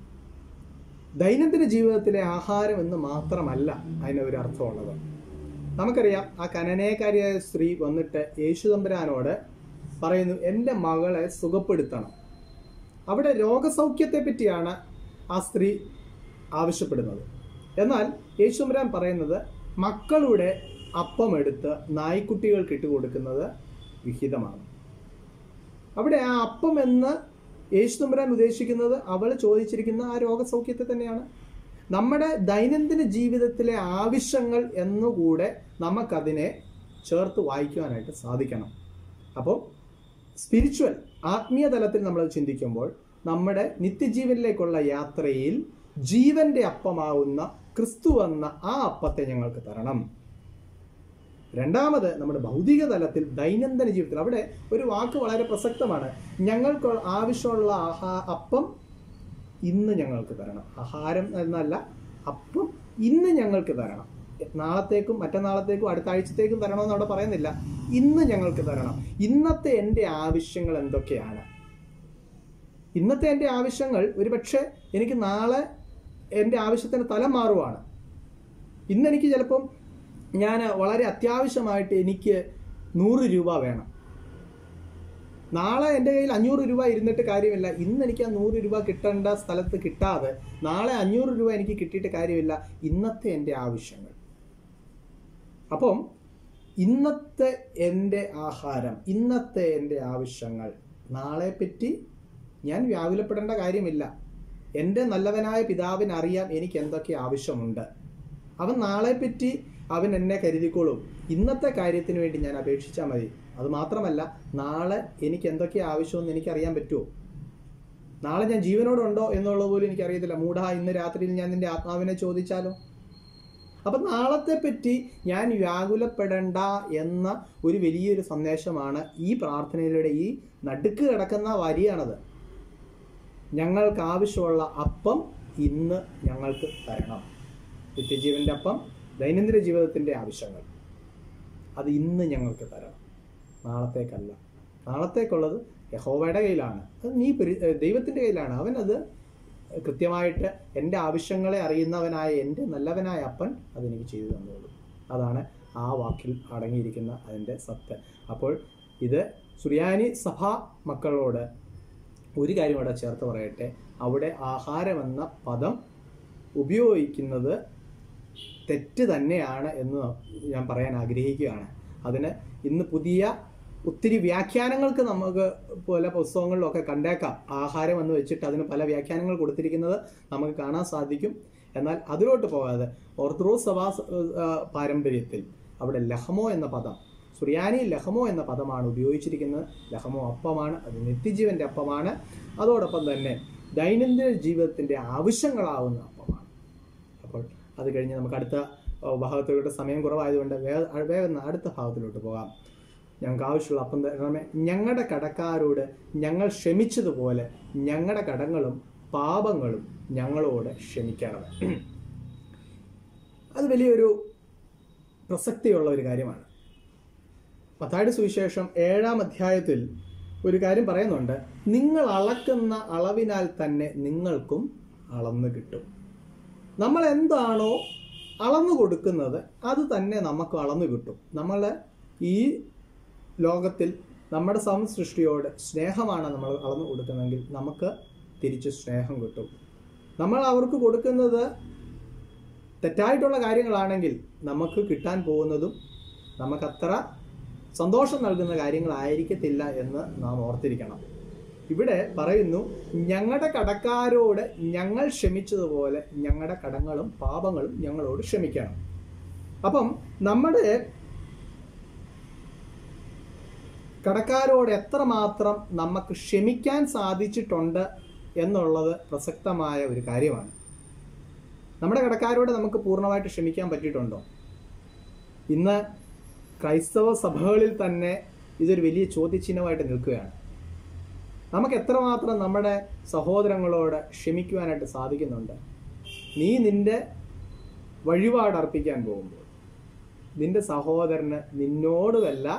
S1: ദൈനംദിന ജീവിതത്തിലെ ആഹാരം എന്ന് മാത്രമല്ല അതിന് ഒരു അർത്ഥമുള്ളത് നമുക്കറിയാം ആ കനനേക്കാരിയായ സ്ത്രീ വന്നിട്ട് യേശുദമ്പരാനോട് പറയുന്നു എൻ്റെ മകളെ സുഖപ്പെടുത്തണം അവിടെ രോഗസൗഖ്യത്തെ പറ്റിയാണ് ആ സ്ത്രീ ആവശ്യപ്പെടുന്നത് എന്നാൽ യേശുദമ്പരാൻ പറയുന്നത് മക്കളുടെ അപ്പം എടുത്ത് നായ്ക്കുട്ടികൾക്ക് ഇട്ട് കൊടുക്കുന്നത് വിഹിതമാണ് അവിടെ ആ അപ്പം എന്ന് യേശുദമ്പരാൻ ഉദ്ദേശിക്കുന്നത് അവൾ ചോദിച്ചിരിക്കുന്ന ആ രോഗസൗഖ്യത്തെ തന്നെയാണ് നമ്മുടെ ദൈനംദിന ജീവിതത്തിലെ ആവശ്യങ്ങൾ എന്നുകൂടെ നമുക്കതിനെ ചേർത്ത് വായിക്കുവാനായിട്ട് സാധിക്കണം അപ്പോൾ സ്പിരിച്വൽ ആത്മീയ തലത്തിൽ നമ്മൾ ചിന്തിക്കുമ്പോൾ നമ്മുടെ നിത്യജീവനിലേക്കുള്ള യാത്രയിൽ ജീവന്റെ അപ്പമാവുന്ന ക്രിസ്തു എന്ന ആ അപ്പത്തെ ഞങ്ങൾക്ക് തരണം രണ്ടാമത് നമ്മുടെ ഭൗതിക തലത്തിൽ ദൈനംദിന ജീവിതത്തിൽ അവിടെ ഒരു വാക്ക് വളരെ പ്രസക്തമാണ് ഞങ്ങൾക്ക് ആവശ്യമുള്ള ആഹാ അപ്പം ഇന്ന് ഞങ്ങൾക്ക് തരണം ആഹാരം എന്നല്ല അപ്പം ഇന്ന് ഞങ്ങൾക്ക് തരണം നാളത്തേക്കും മറ്റന്നാളത്തേക്കും അടുത്ത ആഴ്ചത്തേക്കും തരണമെന്ന് അവിടെ പറയുന്നില്ല ഇന്ന് ഞങ്ങൾക്ക് തരണം ഇന്നത്തെ എൻ്റെ ആവശ്യങ്ങൾ എന്തൊക്കെയാണ് ഇന്നത്തെ എൻ്റെ ആവശ്യങ്ങൾ ഒരുപക്ഷെ എനിക്ക് നാളെ എൻ്റെ ആവശ്യത്തിന് തലം മാറുവാണ് ഇന്ന് എനിക്ക് ചിലപ്പം ഞാൻ വളരെ അത്യാവശ്യമായിട്ട് എനിക്ക് നൂറ് രൂപ വേണം നാളെ എൻ്റെ കയ്യിൽ അഞ്ഞൂറ് രൂപ ഇരുന്നിട്ട് കാര്യമില്ല ഇന്ന് എനിക്ക് ആ നൂറ് രൂപ കിട്ടേണ്ട സ്ഥലത്ത് കിട്ടാതെ നാളെ അഞ്ഞൂറ് രൂപ എനിക്ക് കിട്ടിയിട്ട് കാര്യമില്ല ഇന്നത്തെ എൻ്റെ ആവശ്യങ്ങൾ അപ്പം ഇന്നത്തെ എൻ്റെ ആഹാരം ഇന്നത്തെ എൻ്റെ ആവശ്യങ്ങൾ നാളെ പറ്റി ഞാൻ വ്യാകുലപ്പെടേണ്ട കാര്യമില്ല എൻ്റെ നല്ലവനായ പിതാവിന് അറിയാം എനിക്ക് എന്തൊക്കെ ആവശ്യമുണ്ട് അവൻ നാളെ പറ്റി അവൻ എന്നെ കരുതിക്കോളും ഇന്നത്തെ കാര്യത്തിന് വേണ്ടി ഞാൻ അപേക്ഷിച്ചാൽ മതി അത് മാത്രമല്ല നാളെ എനിക്ക് എന്തൊക്കെ ആവശ്യമെന്ന് എനിക്ക് അറിയാൻ പറ്റുമോ നാളെ ഞാൻ ജീവനോടുണ്ടോ എന്നുള്ളത് പോലും എനിക്കറിയത്തില്ല മൂഢ ഇന്ന് രാത്രിയിൽ ഞാൻ നിന്റെ ആത്മാവിനെ ചോദിച്ചാലോ അപ്പം നാളത്തെ പറ്റി ഞാൻ വ്യാകുലപ്പെടേണ്ട എന്ന ഒരു വലിയൊരു സന്ദേശമാണ് ഈ പ്രാർത്ഥനയിലൂടെ ഈ നടുക്ക് കിടക്കുന്ന വരിയാണത് ഞങ്ങൾക്ക് ആവശ്യമുള്ള അപ്പം ഇന്ന് ഞങ്ങൾക്ക് തരണം നിത്യജീവന്റെ അപ്പം ദൈനംദിന ജീവിതത്തിന്റെ ആവശ്യങ്ങൾ അത് ഇന്ന് ഞങ്ങൾക്ക് തരണം നാളത്തേക്കല്ല നാളത്തേക്കുള്ളത് യഹോവയുടെ കയ്യിലാണ് അത് നീ പരി- ഏഹ് ദൈവത്തിന്റെ കയ്യിലാണ് അവൻ അത് കൃത്യമായിട്ട് എൻ്റെ ആവശ്യങ്ങളെ അറിയുന്നവനായ എൻ്റെ നല്ലവനായ അപ്പൻ അതെനിക്ക് ചെയ്തു തന്നോളൂ അതാണ് ആ വാക്കിൽ അടങ്ങിയിരിക്കുന്ന അതിൻ്റെ സത്ത് അപ്പോൾ ഇത് സുറിയാനി സഭാ മക്കളോട് ഒരു കാര്യം ഇവിടെ ചേർത്ത് പറയട്ടെ അവിടെ ആഹാരമെന്ന പദം ഉപയോഗിക്കുന്നത് തെറ്റ് തന്നെയാണ് എന്ന് ഞാൻ പറയാൻ ആഗ്രഹിക്കുകയാണ് അതിന് ഇന്ന് പുതിയ ഒത്തിരി വ്യാഖ്യാനങ്ങൾക്ക് നമുക്ക് പല പുസ്തകങ്ങളിലൊക്കെ കണ്ടേക്കാം ആഹാരം എന്ന് വെച്ചിട്ട് അതിന് പല വ്യാഖ്യാനങ്ങൾ കൊടുത്തിരിക്കുന്നത് നമുക്ക് കാണാൻ സാധിക്കും എന്നാൽ അതിലോട്ട് പോകാതെ ഓർത്തഡോക്സ് സഭാ ആ, പാരമ്പര്യത്തിൽ അവിടെ ലഹമോ എന്ന പദം സുറിയാനി ലഹമോ എന്ന പദമാണ് ഉപയോഗിച്ചിരിക്കുന്നത് ലഹമോ അപ്പമാണ് അത് നിത്യജീവന്റെ അപ്പമാണ് അതോടൊപ്പം തന്നെ ദൈനംദിന ജീവിതത്തിന്റെ ആവശ്യങ്ങളാവുന്ന അപ്പമാണ് അപ്പോൾ അത് കഴിഞ്ഞ് നമുക്ക് അടുത്ത ഓ, ഭാഗത്തിലോട്ട് സമയം കുറവായതുകൊണ്ട് വേ- വേഗം അടുത്ത ഭാഗത്തിലോട്ട് പോകാം ഞങ്ങൾക്ക് ആവശ്യമുള്ള അപ്പം തരണമേ ഞങ്ങളുടെ കടക്കാരോട് ഞങ്ങൾ ക്ഷമിച്ചതുപോലെ ഞങ്ങളുടെ കടങ്ങളും പാപങ്ങളും ഞങ്ങളോട് ക്ഷമിക്കണമേ അത് വലിയൊരു പ്രസക്തിയുള്ള ഒരു കാര്യമാണ് പത്താടി സുവിശേഷം ഏഴാം അധ്യായത്തിൽ ഒരു കാര്യം പറയുന്നുണ്ട് നിങ്ങൾ അളക്കുന്ന അളവിനാൽ തന്നെ നിങ്ങൾക്കും അളന്ന് കിട്ടും നമ്മൾ എന്താണോ അളന്നു കൊടുക്കുന്നത് അത് തന്നെ നമുക്ക് അളന്നു കിട്ടും നമ്മൾ ഈ ലോകത്തിൽ നമ്മുടെ സംസൃഷ്ടിയോട് സ്നേഹമാണ് നമ്മൾ അളന്നു കൊടുക്കുന്നതെങ്കിൽ നമുക്ക് തിരിച്ച് സ്നേഹം കിട്ടും നമ്മൾ അവർക്ക് കൊടുക്കുന്നത് തെറ്റായിട്ടുള്ള കാര്യങ്ങളാണെങ്കിൽ നമുക്ക് കിട്ടാൻ പോകുന്നതും നമുക്കത്ര സന്തോഷം നൽകുന്ന കാര്യങ്ങളായിരിക്കത്തില്ല എന്ന് നാം ഓർത്തിരിക്കണം ഇവിടെ പറയുന്നു ഞങ്ങളുടെ കടക്കാരോട് ഞങ്ങൾ ക്ഷമിച്ചതുപോലെ ഞങ്ങളുടെ കടങ്ങളും പാപങ്ങളും ഞങ്ങളോട് ക്ഷമിക്കണം അപ്പം നമ്മുടെ കടക്കാരോട് എത്രമാത്രം നമുക്ക് ക്ഷമിക്കാൻ സാധിച്ചിട്ടുണ്ട് എന്നുള്ളത് പ്രസക്തമായ ഒരു കാര്യമാണ് നമ്മുടെ കടക്കാരോട് നമുക്ക് പൂർണ്ണമായിട്ട് ക്ഷമിക്കാൻ പറ്റിയിട്ടുണ്ടോ ഇന്ന് ക്രൈസ്തവ സഭകളിൽ തന്നെ ഇതൊരു വലിയ ചോദ്യചിഹ്നമായിട്ട് നിൽക്കുകയാണ് നമുക്ക് എത്രമാത്രം നമ്മുടെ സഹോദരങ്ങളോട് ക്ഷമിക്കുവാനായിട്ട് സാധിക്കുന്നുണ്ട് നീ നിന്റെ വഴിപാട് അർപ്പിക്കാൻ പോകുമ്പോൾ നിന്റെ സഹോദരന് നിന്നോടുമല്ല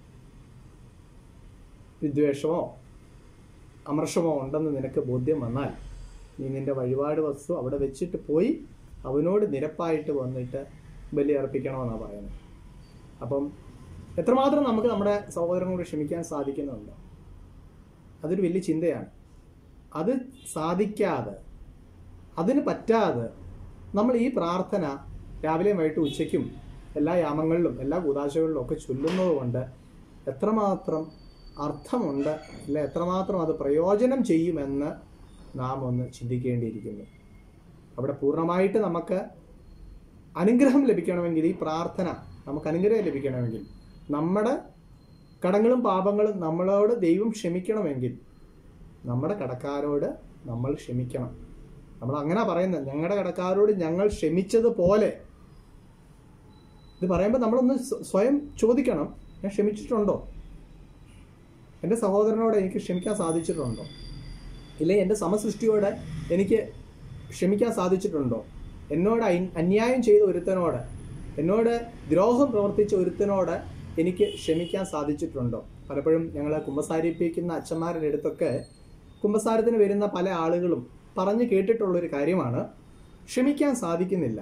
S1: വിദ്വേഷമോ അമർഷമോ ഉണ്ടെന്ന് നിനക്ക് ബോധ്യം വന്നാൽ നീ നിന്റെ വഴിപാട് വസ്തു അവിടെ വെച്ചിട്ട് പോയി അവനോട് നിരപ്പായിട്ട് വന്നിട്ട് ബലി അർപ്പിക്കണമെന്നാണ് പറയുന്നത് അപ്പം എത്രമാത്രം നമുക്ക് നമ്മുടെ സഹോദരങ്ങളോട് ക്ഷമിക്കാൻ സാധിക്കുന്നുണ്ട് അതൊരു വലിയ ചിന്തയാണ് അത് സാധിക്കാതെ അതിന് പറ്റാതെ നമ്മൾ ഈ പ്രാർത്ഥന രാവിലെയും വൈകിട്ട് ഉച്ചയ്ക്കും എല്ലാ യാമങ്ങളിലും എല്ലാ കൂതാശകളിലും ഒക്കെ ചൊല്ലുന്നത് കൊണ്ട് എത്രമാത്രം അർത്ഥമുണ്ട് അല്ലെ എത്രമാത്രം അത് പ്രയോജനം ചെയ്യുമെന്ന് നാം ഒന്ന് ചിന്തിക്കേണ്ടിയിരിക്കുന്നു അവിടെ പൂർണ്ണമായിട്ട് നമുക്ക് അനുഗ്രഹം ലഭിക്കണമെങ്കിൽ ഈ പ്രാർത്ഥന നമുക്ക് അനുഗ്രഹം ലഭിക്കണമെങ്കിൽ നമ്മുടെ കടങ്ങളും പാപങ്ങളും നമ്മളോട് ദൈവം ക്ഷമിക്കണമെങ്കിൽ നമ്മുടെ കടക്കാരോട് നമ്മൾ ക്ഷമിക്കണം നമ്മൾ അങ്ങനെ പറയുന്നത് ഞങ്ങളുടെ കടക്കാരോട് ഞങ്ങൾ ക്ഷമിച്ചതുപോലെ ഇത് പറയുമ്പോൾ നമ്മളൊന്ന് സ്വ- സ്വയം ചോദിക്കണം ഞാൻ ക്ഷമിച്ചിട്ടുണ്ടോ എൻ്റെ സഹോദരനോട് എനിക്ക് ക്ഷമിക്കാൻ സാധിച്ചിട്ടുണ്ടോ ഇല്ലെങ്കിൽ എൻ്റെ സമസൃഷ്ടിയോട് എനിക്ക് ക്ഷമിക്കാൻ സാധിച്ചിട്ടുണ്ടോ എന്നോട് അയി- അന്യായം ചെയ്ത ഒരുത്തനോട് എന്നോട് ദ്രോഹം പ്രവർത്തിച്ച ഒരുത്തനോട് എനിക്ക് ക്ഷമിക്കാൻ സാധിച്ചിട്ടുണ്ടോ പലപ്പോഴും ഞങ്ങൾ കുമ്പസാരിപ്പിക്കുന്ന അച്ഛന്മാരുടെ അടുത്തൊക്കെ കുമ്പസാരത്തിന് വരുന്ന പല ആളുകളും പറഞ്ഞു കേട്ടിട്ടുള്ളൊരു കാര്യമാണ് ക്ഷമിക്കാൻ സാധിക്കുന്നില്ല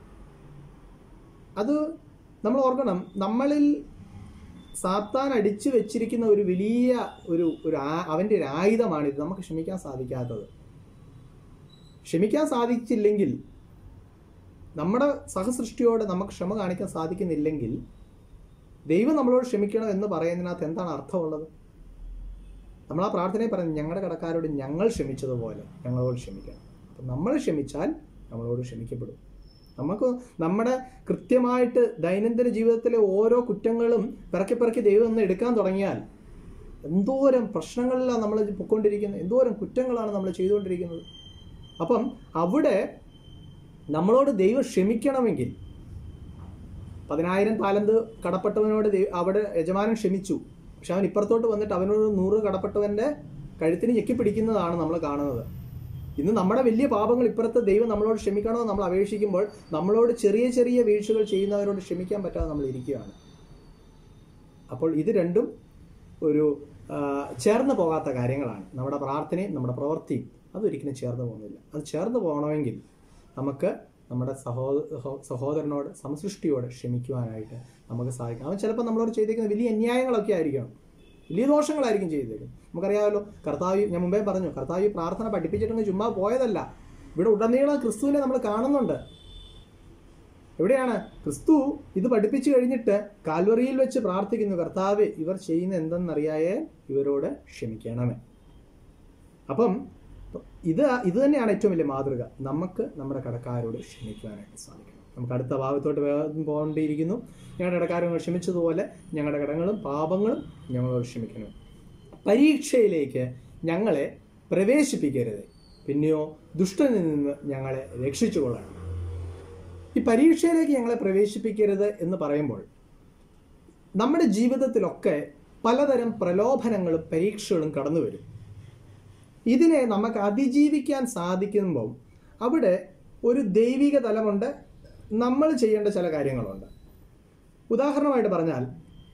S1: അത് നമ്മൾ ഓർക്കണം നമ്മളിൽ സാത്താൻ അടിച്ചു വെച്ചിരിക്കുന്ന ഒരു വലിയ ഒരു ഒരു ആ- അവൻ്റെ ഒരു ആയുധമാണിത് നമുക്ക് ക്ഷമിക്കാൻ സാധിക്കാത്തത് ക്ഷമിക്കാൻ സാധിച്ചില്ലെങ്കിൽ നമ്മുടെ സഹസൃഷ്ടിയോട് നമുക്ക് ക്ഷമ കാണിക്കാൻ സാധിക്കുന്നില്ലെങ്കിൽ ദൈവം നമ്മളോട് ക്ഷമിക്കണം എന്ന് പറയുന്നതിനകത്ത് എന്താണ് അർത്ഥമുള്ളത് നമ്മൾ ആ പ്രാർത്ഥനയിൽ പറയുന്നത് ഞങ്ങളുടെ കടക്കാരോട് ഞങ്ങൾ ക്ഷമിച്ചതുപോലെ ഞങ്ങളോട് ക്ഷമിക്കണം അപ്പം നമ്മൾ ക്ഷമിച്ചാൽ നമ്മളോട് ക്ഷമിക്കപ്പെടും നമുക്ക് നമ്മുടെ കൃത്യമായിട്ട് ദൈനംദിന ജീവിതത്തിലെ ഓരോ കുറ്റങ്ങളും പിറക്കി പിറക്കി ദൈവം ഒന്ന് എടുക്കാൻ തുടങ്ങിയാൽ എന്തോരം പ്രശ്നങ്ങളിലാണ് നമ്മൾ പൊയ്ക്കൊണ്ടിരിക്കുന്നത് എന്തോരം കുറ്റങ്ങളാണ് നമ്മൾ ചെയ്തുകൊണ്ടിരിക്കുന്നത് അപ്പം അവിടെ നമ്മളോട് ദൈവം ക്ഷമിക്കണമെങ്കിൽ പതിനായിരം താലന്ത് കടപ്പെട്ടവനോട് ദൈവ- അവിടെ യജമാനൻ ക്ഷമിച്ചു പക്ഷെ അവൻ ഇപ്പുറത്തോട്ട് വന്നിട്ട് അവനോട് നൂറ് കടപ്പെട്ടവന്റെ കഴുത്തിന് ഞെക്കിപ്പിടിക്കുന്നതാണ് നമ്മൾ കാണുന്നത് ഇന്ന് നമ്മുടെ വലിയ പാപങ്ങൾ ഇപ്പുറത്ത് ദൈവം നമ്മളോട് ക്ഷമിക്കണമെന്ന് നമ്മൾ അപേക്ഷിക്കുമ്പോൾ നമ്മളോട് ചെറിയ ചെറിയ വീഴ്ചകൾ ചെയ്യുന്നവരോട് ക്ഷമിക്കാൻ പറ്റാതെ നമ്മൾ ഇരിക്കുകയാണ് അപ്പോൾ ഇത് രണ്ടും ഒരു ആ, ചേർന്ന് പോകാത്ത കാര്യങ്ങളാണ് നമ്മുടെ പ്രാർത്ഥനയും നമ്മുടെ പ്രവൃത്തിയും അതൊരിക്കലും ചേർന്ന് പോകുന്നില്ല അത് ചേർന്ന് പോകണമെങ്കിൽ നമുക്ക് നമ്മുടെ സഹോദ സഹോ- സഹോദരനോട് സമസൃഷ്ടിയോട് ക്ഷമിക്കുവാനായിട്ട് നമുക്ക് സാധിക്കും അവൻ ചിലപ്പോൾ നമ്മളോട് ചെയ്തേക്കുന്ന വലിയ അന്യായങ്ങളൊക്കെ ആയിരിക്കണം വലിയ ദോഷങ്ങളായിരിക്കും ചെയ്തേക്കുന്നത് നമുക്കറിയാമല്ലോ കർത്താവ് ഞാൻ മുമ്പേ പറഞ്ഞു കർത്താവ് ഈ പ്രാർത്ഥന പഠിപ്പിച്ചിട്ടൊന്നും ചുമ്മാ പോയതല്ല ഇവിടെ ഉടനീളം ക്രിസ്തുവിനെ നമ്മൾ കാണുന്നുണ്ട് എവിടെയാണ് ക്രിസ്തു ഇത് പഠിപ്പിച്ചു കഴിഞ്ഞിട്ട് കാൽവറിയിൽ വെച്ച് പ്രാർത്ഥിക്കുന്നു കർത്താവ് ഇവർ ചെയ്യുന്ന എന്തെന്നറിയായേ ഇവരോട് ക്ഷമിക്കണമേ അപ്പം ഇത് ഇത് തന്നെയാണ് ഏറ്റവും വലിയ മാതൃക നമുക്ക് നമ്മുടെ കടക്കാരോട് ക്ഷമിക്കുവാനായിട്ട് സാധിക്കണം നമുക്ക് അടുത്ത ഭാഗത്തോട്ട് വേഗം പോകേണ്ടിയിരിക്കുന്നു ഞങ്ങളുടെ കടക്കാരോട് ക്ഷമിച്ചതുപോലെ ഞങ്ങളുടെ കടങ്ങളും പാപങ്ങളും ഞങ്ങളോട് ക്ഷമിക്കണം പരീക്ഷയിലേക്ക് ഞങ്ങളെ പ്രവേശിപ്പിക്കരുത് പിന്നെയോ ദുഷ്ടനിൽ നിന്ന് ഞങ്ങളെ രക്ഷിച്ചുകൊള്ളണം ഈ പരീക്ഷയിലേക്ക് ഞങ്ങളെ പ്രവേശിപ്പിക്കരുത് എന്ന് പറയുമ്പോൾ നമ്മുടെ ജീവിതത്തിലൊക്കെ പലതരം പ്രലോഭനങ്ങളും പരീക്ഷകളും കടന്നു വരും ഇതിനെ നമുക്ക് അതിജീവിക്കാൻ സാധിക്കുമ്പോൾ അവിടെ ഒരു ദൈവിക തലമുണ്ട് നമ്മൾ ചെയ്യേണ്ട ചില കാര്യങ്ങളുണ്ട് ഉദാഹരണമായിട്ട് പറഞ്ഞാൽ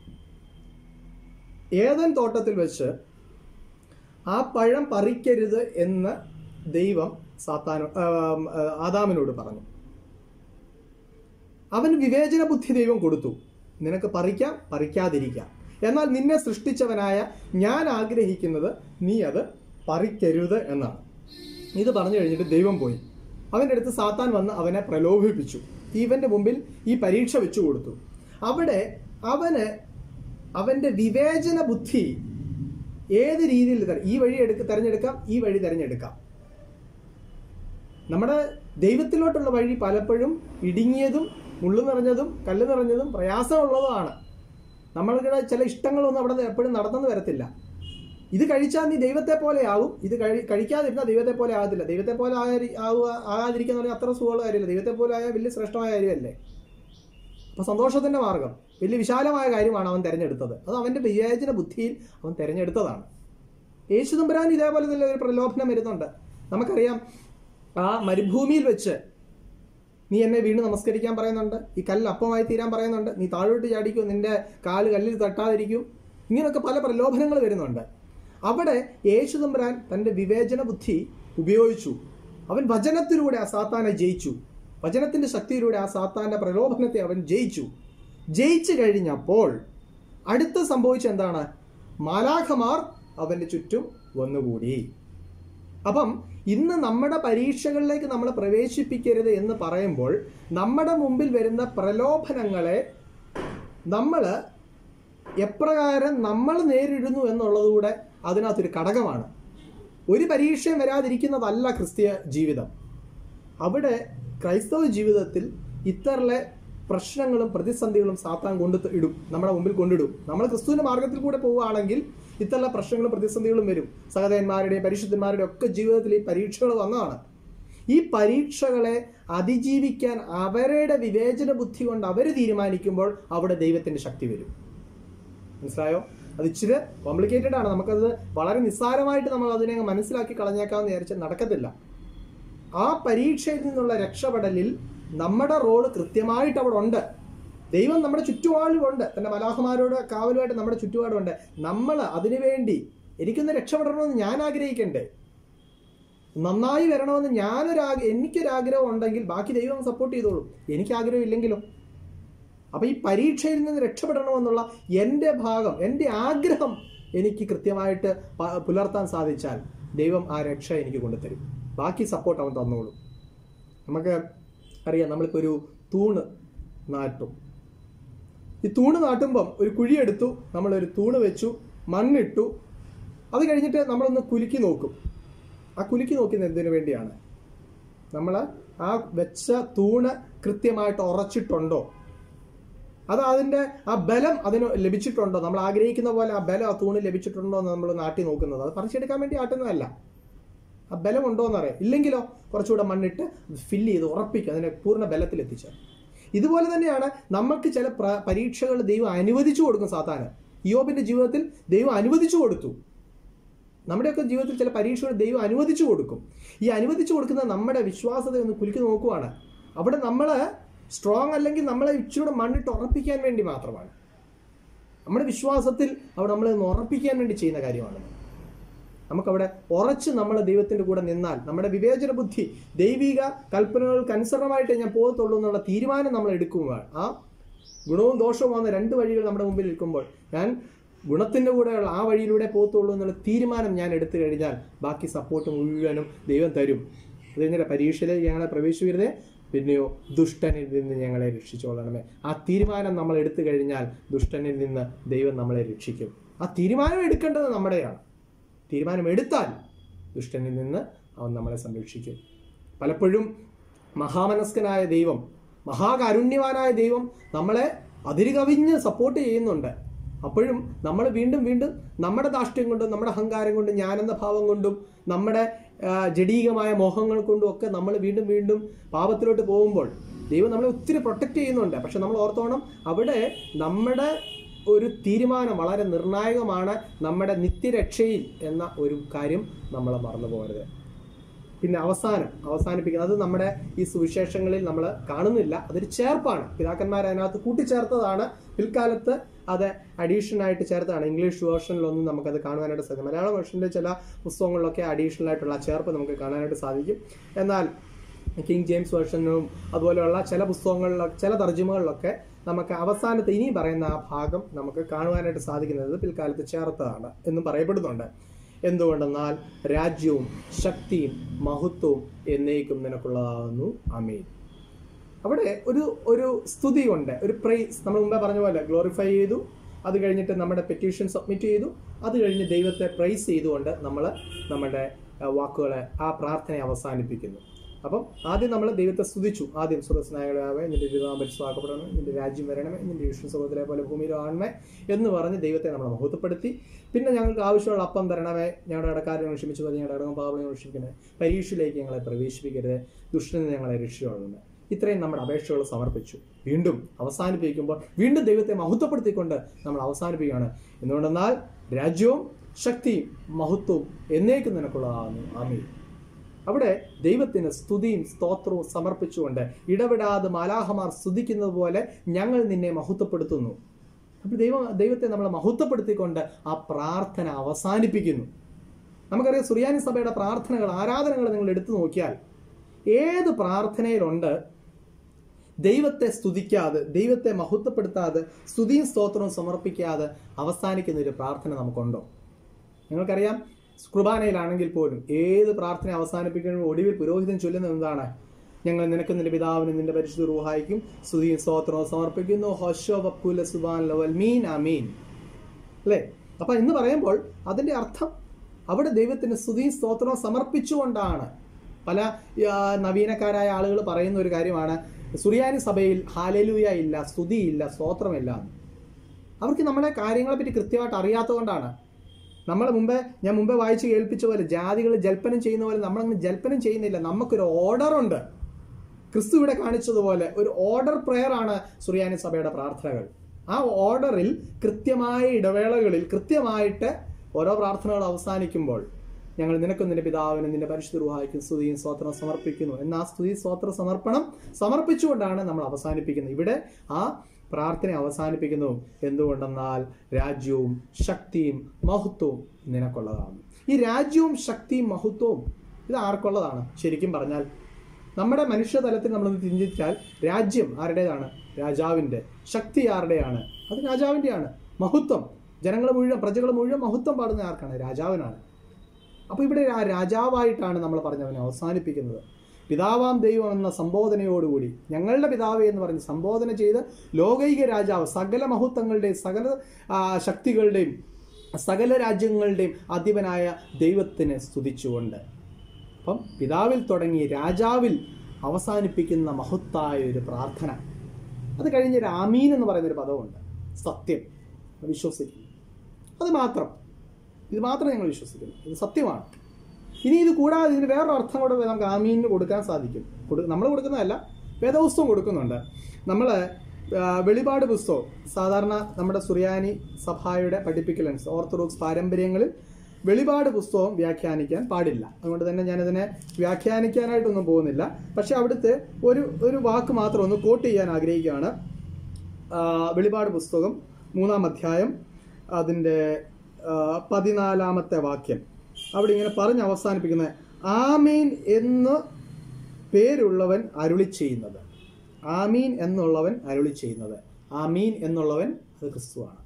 S1: ഏതൻ തോട്ടത്തിൽ വെച്ച് ആ പഴം പറിക്കരുത് എന്ന് ദൈവം സാത്താനോ ആം, ആ, ആദാമിനോട് പറഞ്ഞു അവന് വിവേചന ബുദ്ധി ദൈവം കൊടുത്തു നിനക്ക് പറിക്കാം പറിക്കാതിരിക്കാം എന്നാൽ നിന്നെ സൃഷ്ടിച്ചവനായ ഞാൻ ആഗ്രഹിക്കുന്നത് നീ അത് പറിക്കരുത് എന്നാണ് ഇത് പറഞ്ഞു കഴിഞ്ഞിട്ട് ദൈവം പോയി അവൻ്റെ അടുത്ത് സാത്താൻ വന്ന് അവനെ പ്രലോഭിപ്പിച്ചു ഇവന്റെ മുമ്പിൽ ഈ പരീക്ഷ വെച്ചു കൊടുത്തു അവിടെ അവന് അവന്റെ വിവേചന ബുദ്ധി ഏത് രീതിയിൽ തെര- ഈ വഴി എടുക്ക തിരഞ്ഞെടുക്കാം ഈ വഴി തിരഞ്ഞെടുക്കാം നമ്മുടെ ദൈവത്തിലോട്ടുള്ള വഴി പലപ്പോഴും ഇടുങ്ങിയതും മുള്ളു നിറഞ്ഞതും കല്ല് നിറഞ്ഞതും പ്രയാസമുള്ളതുമാണ് നമ്മൾക്കിടെ ചില ഇഷ്ടങ്ങളൊന്നും അവിടെ എപ്പോഴും നടന്നെന്ന് വരത്തില്ല ഇത് കഴിച്ചാൽ നീ ദൈവത്തെ പോലെ ആകും ഇത് കഴി കഴിക്കാതിരുന്നാൽ ദൈവത്തെ പോലെ ആകത്തില്ല ദൈവത്തെ പോലെ ആകാതി ആവുക ആകാതിരിക്കുക എന്ന് പറഞ്ഞാൽ അത്ര സുഖമുള്ള കാര്യമില്ല ദൈവത്തെ പോലെ ആയാൽ വലിയ ശ്രേഷ്ഠമായ കാര്യമല്ലേ അപ്പൊ സന്തോഷത്തിന്റെ മാർഗം വലിയ വിശാലമായ കാര്യമാണ് അവൻ തിരഞ്ഞെടുത്തത് അത് അവന്റെ വിവേചന ബുദ്ധിയിൽ അവൻ തിരഞ്ഞെടുത്തതാണ് യേശു തമ്പുരാൻ ഇതേപോലെ തന്നെ ഒരു പ്രലോഭനം വരുന്നുണ്ട് നമുക്കറിയാം ആ മരുഭൂമിയിൽ വെച്ച് നീ എന്നെ വീണ്ടും നമസ്കരിക്കാൻ പറയുന്നുണ്ട് ഈ കല്ല് അപ്പമായി തീരാൻ പറയുന്നുണ്ട് നീ താഴോട്ട് ചാടിക്കൂ നിന്റെ കാല് കല്ലിൽ തട്ടാതിരിക്കും ഇങ്ങനെയൊക്കെ പല പ്രലോഭനങ്ങൾ വരുന്നുണ്ട് അവിടെ യേശു തമ്പുരാൻ തന്റെ വിവേചന ബുദ്ധി ഉപയോഗിച്ചു അവൻ വചനത്തിലൂടെ ആ സാത്താനെ ജയിച്ചു വചനത്തിന്റെ ശക്തിയിലൂടെ ആ സാത്താന്റെ പ്രലോഭനത്തെ അവൻ ജയിച്ചു ജയിച്ചു കഴിഞ്ഞപ്പോൾ അടുത്ത് സംഭവിച്ച എന്താണ് മാലാഖമാർ അവന്റെ ചുറ്റും വന്നുകൂടി അപ്പം ഇന്ന് നമ്മുടെ പരീക്ഷകളിലേക്ക് നമ്മൾ പ്രവേശിപ്പിക്കരുത് എന്ന് പറയുമ്പോൾ നമ്മുടെ മുമ്പിൽ വരുന്ന പ്രലോഭനങ്ങളെ നമ്മൾ എപ്രകാരം നമ്മൾ നേരിടുന്നു എന്നുള്ളതുകൂടെ അതിനകത്തൊരു ഘടകമാണ് ഒരു പരീക്ഷയും വരാതിരിക്കുന്നതല്ല ക്രിസ്തീയ ജീവിതം അവിടെ ക്രൈസ്തവ ജീവിതത്തിൽ ഇത്തറിലെ പ്രശ്നങ്ങളും പ്രതിസന്ധികളും സാത്താൻ കൊണ്ട് ഇടും നമ്മുടെ മുമ്പിൽ കൊണ്ടിടും നമ്മൾ ക്രിസ്തുവിന്റെ മാർഗത്തിൽ കൂടെ പോവുകയാണെങ്കിൽ ഇത്തരം പ്രശ്നങ്ങളും പ്രതിസന്ധികളും വരും സഹോദരന്മാരുടെയും പരിശുദ്ധന്മാരുടെയും ഒക്കെ ജീവിതത്തിൽ ഈ പരീക്ഷകൾ വന്നതാണ് ഈ പരീക്ഷകളെ അതിജീവിക്കാൻ അവരുടെ വിവേചന ബുദ്ധി കൊണ്ട് അവർ തീരുമാനിക്കുമ്പോൾ അവിടെ ദൈവത്തിന്റെ ശക്തി വരും മനസ്സിലായോ അത് ഇച്ചിരി കോംപ്ലിക്കേറ്റഡ് ആണ് നമുക്കത് വളരെ നിസ്സാരമായിട്ട് നമ്മൾ അതിനെ അങ്ങ് മനസ്സിലാക്കി കളഞ്ഞേക്കാമെന്ന് വിചാരിച്ചാൽ നടക്കത്തില്ല ആ പരീക്ഷയിൽ നിന്നുള്ള രക്ഷപ്പെടലിൽ നമ്മുടെ റോള് കൃത്യമായിട്ട് അവിടെ ഉണ്ട് ദൈവം നമ്മുടെ ചുറ്റുപാടുമുണ്ട് തന്റെ മലാഹമാരോട് കാവലുമായിട്ട് നമ്മുടെ ചുറ്റുപാടുമുണ്ട് നമ്മൾ അതിനുവേണ്ടി എനിക്കൊന്ന് രക്ഷപ്പെടണമെന്ന് ഞാൻ ആഗ്രഹിക്കണ്ടേ നന്നായി വരണമെന്ന് ഞാനൊരു ആഗ്ര- എനിക്കൊരാഗ്രഹം ഉണ്ടെങ്കിൽ ബാക്കി ദൈവം സപ്പോർട്ട് ചെയ്തോളും എനിക്ക് ആഗ്രഹം ഇല്ലെങ്കിലോ അപ്പൊ ഈ പരീക്ഷയിൽ നിന്ന് രക്ഷപ്പെടണമെന്നുള്ള എൻ്റെ ഭാഗം എൻ്റെ ആഗ്രഹം എനിക്ക് കൃത്യമായിട്ട് പ- പുലർത്താൻ സാധിച്ചാൽ ദൈവം ആ രക്ഷ എനിക്ക് കൊണ്ടുതരും ബാക്കി സപ്പോർട്ട് അവൻ തന്നോളും നമുക്ക് അറിയാം നമ്മളിപ്പോൾ ഒരു തൂണ് നാട്ടും ഈ തൂണ് നാട്ടുമ്പം ഒരു കുഴിയെടുത്തു നമ്മളൊരു തൂണ് വെച്ചു മണ്ണിട്ടു അത് കഴിഞ്ഞിട്ട് നമ്മളൊന്ന് കുലുക്കി നോക്കും ആ കുലുക്കി നോക്കുന്നത് എന്തിനു വേണ്ടിയാണ് നമ്മൾ ആ വെച്ച തൂണ് കൃത്യമായിട്ട് ഉറച്ചിട്ടുണ്ടോ അത് അതിന്റെ ആ ബലം അതിന് ലഭിച്ചിട്ടുണ്ടോ നമ്മൾ ആഗ്രഹിക്കുന്ന പോലെ ആ ബലം ആ തൂണ് ലഭിച്ചിട്ടുണ്ടോ എന്ന് നമ്മൾ നാട്ടി നോക്കുന്നത് അത് പറിച്ചെടുക്കാൻ വേണ്ടി ആട്ടുന്നതല്ല ആ ബലം ഉണ്ടോ എന്നറിയാം ഇല്ലെങ്കിലോ കുറച്ചുകൂടെ മണ്ണിട്ട് ഫില്ല് ചെയ്ത് ഉറപ്പിക്കുക അതിനെ പൂർണ്ണ ബലത്തിൽ എത്തിച്ചാൽ ഇതുപോലെ തന്നെയാണ് നമുക്ക് ചില പ്ര- പരീക്ഷകൾ ദൈവം അനുവദിച്ചു കൊടുക്കും സാത്താന് യോബിന്റെ ജീവിതത്തിൽ ദൈവം അനുവദിച്ചു കൊടുത്തു നമ്മുടെയൊക്കെ ജീവിതത്തിൽ ചില പരീക്ഷകൾ ദൈവം അനുവദിച്ചു കൊടുക്കും ഈ അനുവദിച്ചു കൊടുക്കുന്ന നമ്മുടെ വിശ്വാസത ഒന്ന് കുലുക്കി നോക്കുവാണ് അവിടെ നമ്മൾ സ്ട്രോങ് അല്ലെങ്കിൽ നമ്മളെ ഇച്ചിരൂടെ മണ്ണിട്ട് ഉറപ്പിക്കാൻ വേണ്ടി മാത്രമാണ് നമ്മുടെ വിശ്വാസത്തിൽ അവിടെ നമ്മളെ ഒന്ന് ഉറപ്പിക്കാൻ വേണ്ടി ചെയ്യുന്ന കാര്യമാണ് നമുക്കവിടെ ഉറച്ച് നമ്മൾ ദൈവത്തിന്റെ കൂടെ നിന്നാൽ നമ്മുടെ വിവേചന ബുദ്ധി ദൈവിക കൽപ്പനകൾക്ക് അനുസരണമായിട്ട് ഞാൻ പോകത്തുള്ളൂ എന്നുള്ള തീരുമാനം നമ്മൾ എടുക്കുമ്പോൾ ആ ഗുണവും ദോഷവും വന്ന രണ്ട് വഴികൾ നമ്മുടെ മുമ്പിൽ നിൽക്കുമ്പോൾ ഞാൻ ഗുണത്തിന്റെ കൂടെയുള്ള ആ വഴിയിലൂടെ പോകത്തുള്ളൂ എന്നുള്ള തീരുമാനം ഞാൻ എടുത്തു കഴിഞ്ഞാൽ ബാക്കി സപ്പോർട്ട് മുഴുവനും ദൈവം തരും അത് കഴിഞ്ഞാൽ പരീക്ഷയിലേക്ക് ഞങ്ങളെ പ്രവേശിക്കരുതേ പിന്നെയോ ദുഷ്ടനിൽ നിന്ന് ഞങ്ങളെ രക്ഷിച്ചോളണമേ ആ തീരുമാനം നമ്മൾ എടുത്തു കഴിഞ്ഞാൽ ദുഷ്ടനിൽ നിന്ന് ദൈവം നമ്മളെ രക്ഷിക്കും ആ തീരുമാനം എടുക്കേണ്ടത് നമ്മുടെയാണ് തീരുമാനം എടുത്താൽ ദുഷ്ടനിൽ നിന്ന് അവൻ നമ്മളെ സംരക്ഷിക്കും പലപ്പോഴും മഹാമനസ്കനായ ദൈവം മഹാകാരുണ്യവാനായ ദൈവം നമ്മളെ അതിരുകവിഞ്ഞ് സപ്പോർട്ട് ചെയ്യുന്നുണ്ട് അപ്പോഴും നമ്മൾ വീണ്ടും വീണ്ടും നമ്മുടെ ധാഷ്ട്യം കൊണ്ടും നമ്മുടെ അഹങ്കാരം കൊണ്ടും ഞാനെന്ന ഭാവം കൊണ്ടും നമ്മുടെ ആ, ജഡീകമായ മോഹങ്ങൾ കൊണ്ടും ഒക്കെ നമ്മൾ വീണ്ടും വീണ്ടും പാപത്തിലോട്ട് പോകുമ്പോൾ ദൈവം നമ്മളെ ഒത്തിരി പ്രൊട്ടക്റ്റ് ചെയ്യുന്നുണ്ട് പക്ഷെ നമ്മൾ ഓർത്തോണം അവിടെ നമ്മുടെ ഒരു തീരുമാനം വളരെ നിർണായകമാണ് നമ്മുടെ നിത്യരക്ഷയിൽ എന്ന ഒരു കാര്യം നമ്മൾ മറന്നു പോകരുത് പിന്നെ അവസാനം അവസാനിപ്പിക്കുന്നത് അത് നമ്മുടെ ഈ സുവിശേഷങ്ങളിൽ നമ്മൾ കാണുന്നില്ല അതൊരു ചേർപ്പാണ് പിതാക്കന്മാർ അതിനകത്ത് കൂട്ടിച്ചേർത്തതാണ് പിൽക്കാലത്ത് അത് അഡീഷണൽ ആയിട്ട് ചേർത്താണ് ഇംഗ്ലീഷ് വേർഷനിലൊന്നും നമുക്കത് കാണുവാനായിട്ട് സാധിക്കും മലയാളം വേർഷനിലെ ചില പുസ്തകങ്ങളിലൊക്കെ അഡീഷണൽ ആയിട്ടുള്ള ആ ചേർപ്പ് നമുക്ക് കാണാനായിട്ട് സാധിക്കും എന്നാൽ കിങ് ജെയിംസ് വേർഷനും അതുപോലെയുള്ള ചില പുസ്തകങ്ങളിലൊക്കെ ചില തർജ്ജിമകളിലൊക്കെ നമുക്ക് അവസാനത്തെ ഇനി പറയുന്ന ആ ഭാഗം നമുക്ക് കാണുവാനായിട്ട് സാധിക്കുന്നത് പിൽക്കാലത്ത് ചേർത്തതാണ് എന്നും പറയപ്പെടുന്നുണ്ട് എന്തുകൊണ്ടെന്നാൽ രാജ്യവും ശക്തിയും മഹത്വവും എന്നേക്കും നിനക്കുള്ളതാകുന്നു അമീൻ അവിടെ ഒരു ഒരു സ്തുതി ഉണ്ട് ഒരു പ്രൈസ് നമ്മൾ മുമ്പേ പറഞ്ഞ പോലെ ഗ്ലോറിഫൈ ചെയ്തു അത് കഴിഞ്ഞിട്ട് നമ്മുടെ പെറ്റീഷൻ സബ്മിറ്റ് ചെയ്തു അത് കഴിഞ്ഞ് ദൈവത്തെ പ്രൈസ് ചെയ്തുകൊണ്ട് നമ്മൾ നമ്മുടെ ആ, വാക്കുകളെ ആ പ്രാർത്ഥനയെ അവസാനിപ്പിക്കുന്നു അപ്പം ആദ്യം നമ്മൾ ദൈവത്തെ സ്തുതിച്ചു ആദ്യം സുരസ്നായകളാവേ നിന്റെ തിരുനാമം പരിശുദ്ധമാക്കപ്പെടണമേ നിന്റെ രാജ്യം വരണമേ നിന്റെ വിഷ്ണു സുഖത്തിലെ പോലെ ഭൂമിയിലും ആണമേ എന്ന് പറഞ്ഞ് ദൈവത്തെ നമ്മൾ മഹത്വപ്പെടുത്തി പിന്നെ ഞങ്ങൾക്ക് ആവശ്യമുള്ള അപ്പം തരണമേ ഞങ്ങളുടെ ഇടക്കാരെ ക്ഷമിച്ചു പോലെ ഞങ്ങളുടെ ഇടകം പാവങ്ങളെ ക്ഷമിക്കണേ പരീക്ഷയിലേക്ക് ഞങ്ങളെ പ്രവേശിപ്പിക്കരുത് ദുഷ്ടനെ ഞങ്ങളെ രക്ഷിച്ചുകൊള്ളണമേ ഇത്രയും നമ്മുടെ അപേക്ഷകൾ സമർപ്പിച്ചു വീണ്ടും അവസാനിപ്പിക്കുമ്പോൾ വീണ്ടും ദൈവത്തെ മഹത്വപ്പെടുത്തിക്കൊണ്ട് നമ്മൾ അവസാനിപ്പിക്കുകയാണ് എന്തുകൊണ്ടെന്നാൽ രാജ്യവും ശക്തിയും മഹത്വവും എന്നേക്കും നിനക്കുള്ളതാകുന്നു ആമീൻ അവിടെ ദൈവത്തിന് സ്തുതിയും സ്തോത്രവും സമർപ്പിച്ചുകൊണ്ട് ഇടപെടാതെ മാലാഹമാർ സ്തുതിക്കുന്നത് പോലെ ഞങ്ങൾ നിന്നെ മഹത്വപ്പെടുത്തുന്നു അപ്പോൾ ദൈവം ദൈവത്തെ നമ്മൾ മഹത്വപ്പെടുത്തിക്കൊണ്ട് ആ പ്രാർത്ഥന അവസാനിപ്പിക്കുന്നു നമുക്കറിയാം സുറിയാനി സഭയുടെ പ്രാർത്ഥനകൾ ആരാധനകൾ നിങ്ങൾ എടുത്തു നോക്കിയാൽ ഏത് പ്രാർത്ഥനയിലുണ്ട് ദൈവത്തെ സ്തുതിക്കാതെ ദൈവത്തെ മഹത്വപ്പെടുത്താതെ സ്തുതിയും സ്തോത്രവും സമർപ്പിക്കാതെ അവസാനിക്കുന്ന ഒരു പ്രാർത്ഥന നമുക്കുണ്ടോ നിങ്ങൾക്കറിയാം കുർബാനയിലാണെങ്കിൽ പോലും ഏത് പ്രാർത്ഥന അവസാനിപ്പിക്കുന്ന ഒടുവിൽ പുരോഹിതൻ ചൊല്ലുന്നത് എന്താണ് ഞങ്ങൾ നിനക്ക് നിന്റെ പിതാവിനും നിന്റെ പരിശുദ്ധ റൂഹായിക്കും സ്തുതിയും സ്തോത്രവും സമർപ്പിക്കുന്നു ഹോഷോ വക്കുല സുബാൻ ലവൽ മീൻ അമീൻ അല്ലേ അപ്പൊ എന്ന് പറയുമ്പോൾ അതിന്റെ അർത്ഥം അവിടെ ദൈവത്തിന് സ്തുതിയും സ്തോത്രവും സമർപ്പിച്ചുകൊണ്ടാണ് പല ആ, നവീനക്കാരായ ആളുകൾ പറയുന്ന ഒരു കാര്യമാണ് സുറിയാനി സഭയിൽ ഹാലലൂയ ഇല്ല സ്തുതിയില്ല സ്തോത്രമില്ല എന്ന്. അവർക്ക് നമ്മളെ കാര്യങ്ങളെ പറ്റി കൃത്യമായിട്ട് അറിയാത്തതുകൊണ്ടാണ് നമ്മൾ മുമ്പേ ഞാൻ മുമ്പേ വായിച്ച് കേൾപ്പിച്ച പോലെ ജാതികൾ ജൽപ്പനം ചെയ്യുന്ന പോലെ നമ്മളങ്ങനെ ജൽപ്പനം ചെയ്യുന്നില്ല നമുക്കൊരു ഓർഡർ ഉണ്ട് ക്രിസ്തു ഇവിടെ കാണിച്ചതുപോലെ ഒരു ഓർഡർ പ്രെയർ ആണ് സുറിയാനി സഭയുടെ പ്രാർത്ഥനകൾ ആ ഓർഡറിൽ കൃത്യമായ ഇടവേളകളിൽ കൃത്യമായിട്ട് ഓരോ പ്രാർത്ഥനകൾ അവസാനിക്കുമ്പോൾ ഞങ്ങൾ നിനക്കും നിന്റെ പിതാവിനും നിന്റെ പരിശുദ്ധ റുഹായിക്കും സ്തുതിയും സ്തോത്രം സമർപ്പിക്കുന്നു എന്ന ആ സ്തുതി സ്തോത്ര സമർപ്പണം സമർപ്പിച്ചുകൊണ്ടാണ് നമ്മൾ അവസാനിപ്പിക്കുന്നത് ഇവിടെ ആ പ്രാർത്ഥന അവസാനിപ്പിക്കുന്നു എന്തുകൊണ്ടെന്നാൽ രാജ്യവും ശക്തിയും മഹത്വവും നിനക്കുള്ളതാണ് ഈ രാജ്യവും ശക്തിയും മഹത്വവും ഇത് ആർക്കുള്ളതാണ് ശരിക്കും പറഞ്ഞാൽ നമ്മുടെ മനുഷ്യതലത്തിൽ നമ്മളൊന്ന് ചിന്തിച്ചാൽ രാജ്യം ആരുടേതാണ് രാജാവിൻ്റെ ശക്തി ആരുടെയാണ് അത് രാജാവിൻ്റെയാണ് മഹത്വം ജനങ്ങൾ മുഴുവൻ പ്രജകൾ മുഴുവൻ മഹത്വം പാടുന്ന ആർക്കാണ് രാജാവിനാണ് അപ്പോൾ ഇവിടെ ആ രാജാവായിട്ടാണ് നമ്മൾ പറഞ്ഞവനെ അവസാനിപ്പിക്കുന്നത് പിതാവാം ദൈവം എന്ന സംബോധനയോടുകൂടി ഞങ്ങളുടെ പിതാവ് എന്ന് പറഞ്ഞ് സംബോധന ചെയ്ത് ലോകൈക രാജാവ് സകല മഹത്വങ്ങളുടെയും സകല ആ, ശക്തികളുടെയും സകല രാജ്യങ്ങളുടെയും അധിപനായ ദൈവത്തിനെ സ്തുതിച്ചുകൊണ്ട് അപ്പം പിതാവിൽ തുടങ്ങി രാജാവിൽ അവസാനിപ്പിക്കുന്ന മഹത്തായ ഒരു പ്രാർത്ഥന അത് കഴിഞ്ഞ് ഒരു ആമീൻ എന്ന് പറയുന്ന ഒരു പദമുണ്ട് സത്യം വിശ്വസിക്കുന്നു അത് മാത്രം ഇത് മാത്രം ഞങ്ങൾ വെളിപ്പെടുത്തുന്നു ഇത് സത്യമാണ് ഇനി ഇത് കൂടാതെ ഇതിന് വേറൊരു അർത്ഥം കൂടെ നമുക്ക് ആമീനിന് കൊടുക്കാൻ സാധിക്കും നമ്മൾ കൊടുക്കുന്നതല്ല വേദപുസ്തകം കൊടുക്കുന്നുണ്ട് നമ്മൾ വെളിപാട് പുസ്തകം സാധാരണ നമ്മുടെ സുറിയാനി സഭയുടെ പഠിപ്പിക്കൽ അനുസരിച്ച് ഓർത്തഡോക്സ് പാരമ്പര്യങ്ങളിൽ വെളിപാട് പുസ്തകം വ്യാഖ്യാനിക്കാൻ പാടില്ല അതുകൊണ്ട് തന്നെ ഞാനതിനെ വ്യാഖ്യാനിക്കാനായിട്ടൊന്നും പോകുന്നില്ല പക്ഷെ അവിടുത്തെ ഒരു ഒരു വാക്ക് മാത്രം ഒന്ന് കോട്ട് ചെയ്യാൻ ആഗ്രഹിക്കുകയാണ് ആ, വെളിപാട് പുസ്തകം മൂന്നാം അധ്യായം അതിൻ്റെ ആ, പതിനാലാമത്തെ വാക്യം അവിടെ ഇങ്ങനെ പറഞ്ഞ് അവസാനിപ്പിക്കുന്ന ആമീൻ എന്ന് പേരുള്ളവൻ അരുളി ചെയ്യുന്നത് ആമീൻ എന്നുള്ളവൻ അരുളി ചെയ്യുന്നത് ആമീൻ എന്നുള്ളവൻ അത് ക്രിസ്തുവാണ്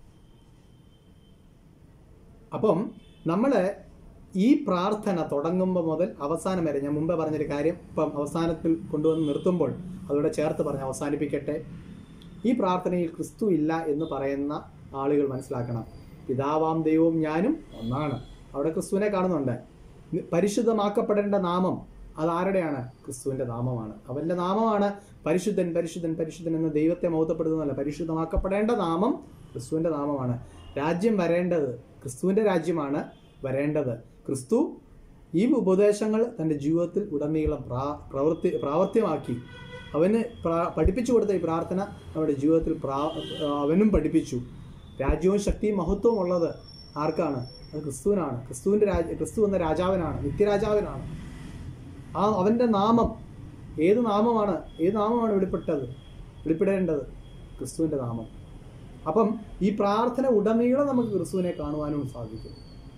S1: അപ്പം നമ്മൾ ഈ പ്രാർത്ഥന തുടങ്ങുമ്പോൾ മുതൽ അവസാനം വരെ ഞാൻ മുമ്പേ പറഞ്ഞൊരു കാര്യം ഇപ്പം അവസാനത്തിൽ കൊണ്ടുവന്ന് നിർത്തുമ്പോൾ അതോടെ ചേർത്ത് പറഞ്ഞ് അവസാനിപ്പിക്കട്ടെ ഈ പ്രാർത്ഥനയിൽ ക്രിസ്തു ഇല്ല എന്ന് പറയുന്ന ആളുകൾ മനസ്സിലാക്കണം പിതാവാം ദൈവവും ഞാനും ഒന്നാണ് അവിടെ ക്രിസ്തുവിനെ കാണുന്നുണ്ട് നി- പരിശുദ്ധമാക്കപ്പെടേണ്ട നാമം അത് ആരുടെയാണ് ക്രിസ്തുവിന്റെ നാമമാണ് അവന്റെ നാമമാണ് പരിശുദ്ധൻ പരിശുദ്ധൻ പരിശുദ്ധൻ എന്ന ദൈവത്തെ മൗത്തപ്പെടുത്തുന്നതല്ല പരിശുദ്ധമാക്കപ്പെടേണ്ട നാമം ക്രിസ്തുവിന്റെ നാമമാണ് രാജ്യം വരേണ്ടത് ക്രിസ്തുവിന്റെ രാജ്യമാണ് വരേണ്ടത് ക്രിസ്തു ഈ ഉപദേശങ്ങൾ തൻ്റെ ജീവിതത്തിൽ ഉടനീളം പ്രാ പ്രവൃത്തി പ്രാവർത്തികമാക്കി അവന് പ്രാ- പഠിപ്പിച്ചു കൊടുത്ത ഈ പ്രാർത്ഥന നമ്മുടെ ജീവിതത്തിൽ പ്രാ അവനും പഠിപ്പിച്ചു രാജ്യവും ശക്തിയും മഹത്വവും ഉള്ളത് ആർക്കാണ് അത് ക്രിസ്തുവിനാണ് ക്രിസ്തുവിൻ്റെ രാജ ക്രിസ്തു എന്ന രാജാവിനാണ് നിത്യരാജാവിനാണ് ആ അവൻ്റെ നാമം ഏത് നാമമാണ് ഏത് നാമമാണ് വെളിപ്പെട്ടത് വെളിപ്പെടേണ്ടത് ക്രിസ്തുവിൻ്റെ നാമം അപ്പം ഈ പ്രാർത്ഥന ഉടനീളം നമുക്ക് ക്രിസ്തുവിനെ കാണുവാനും സാധിക്കും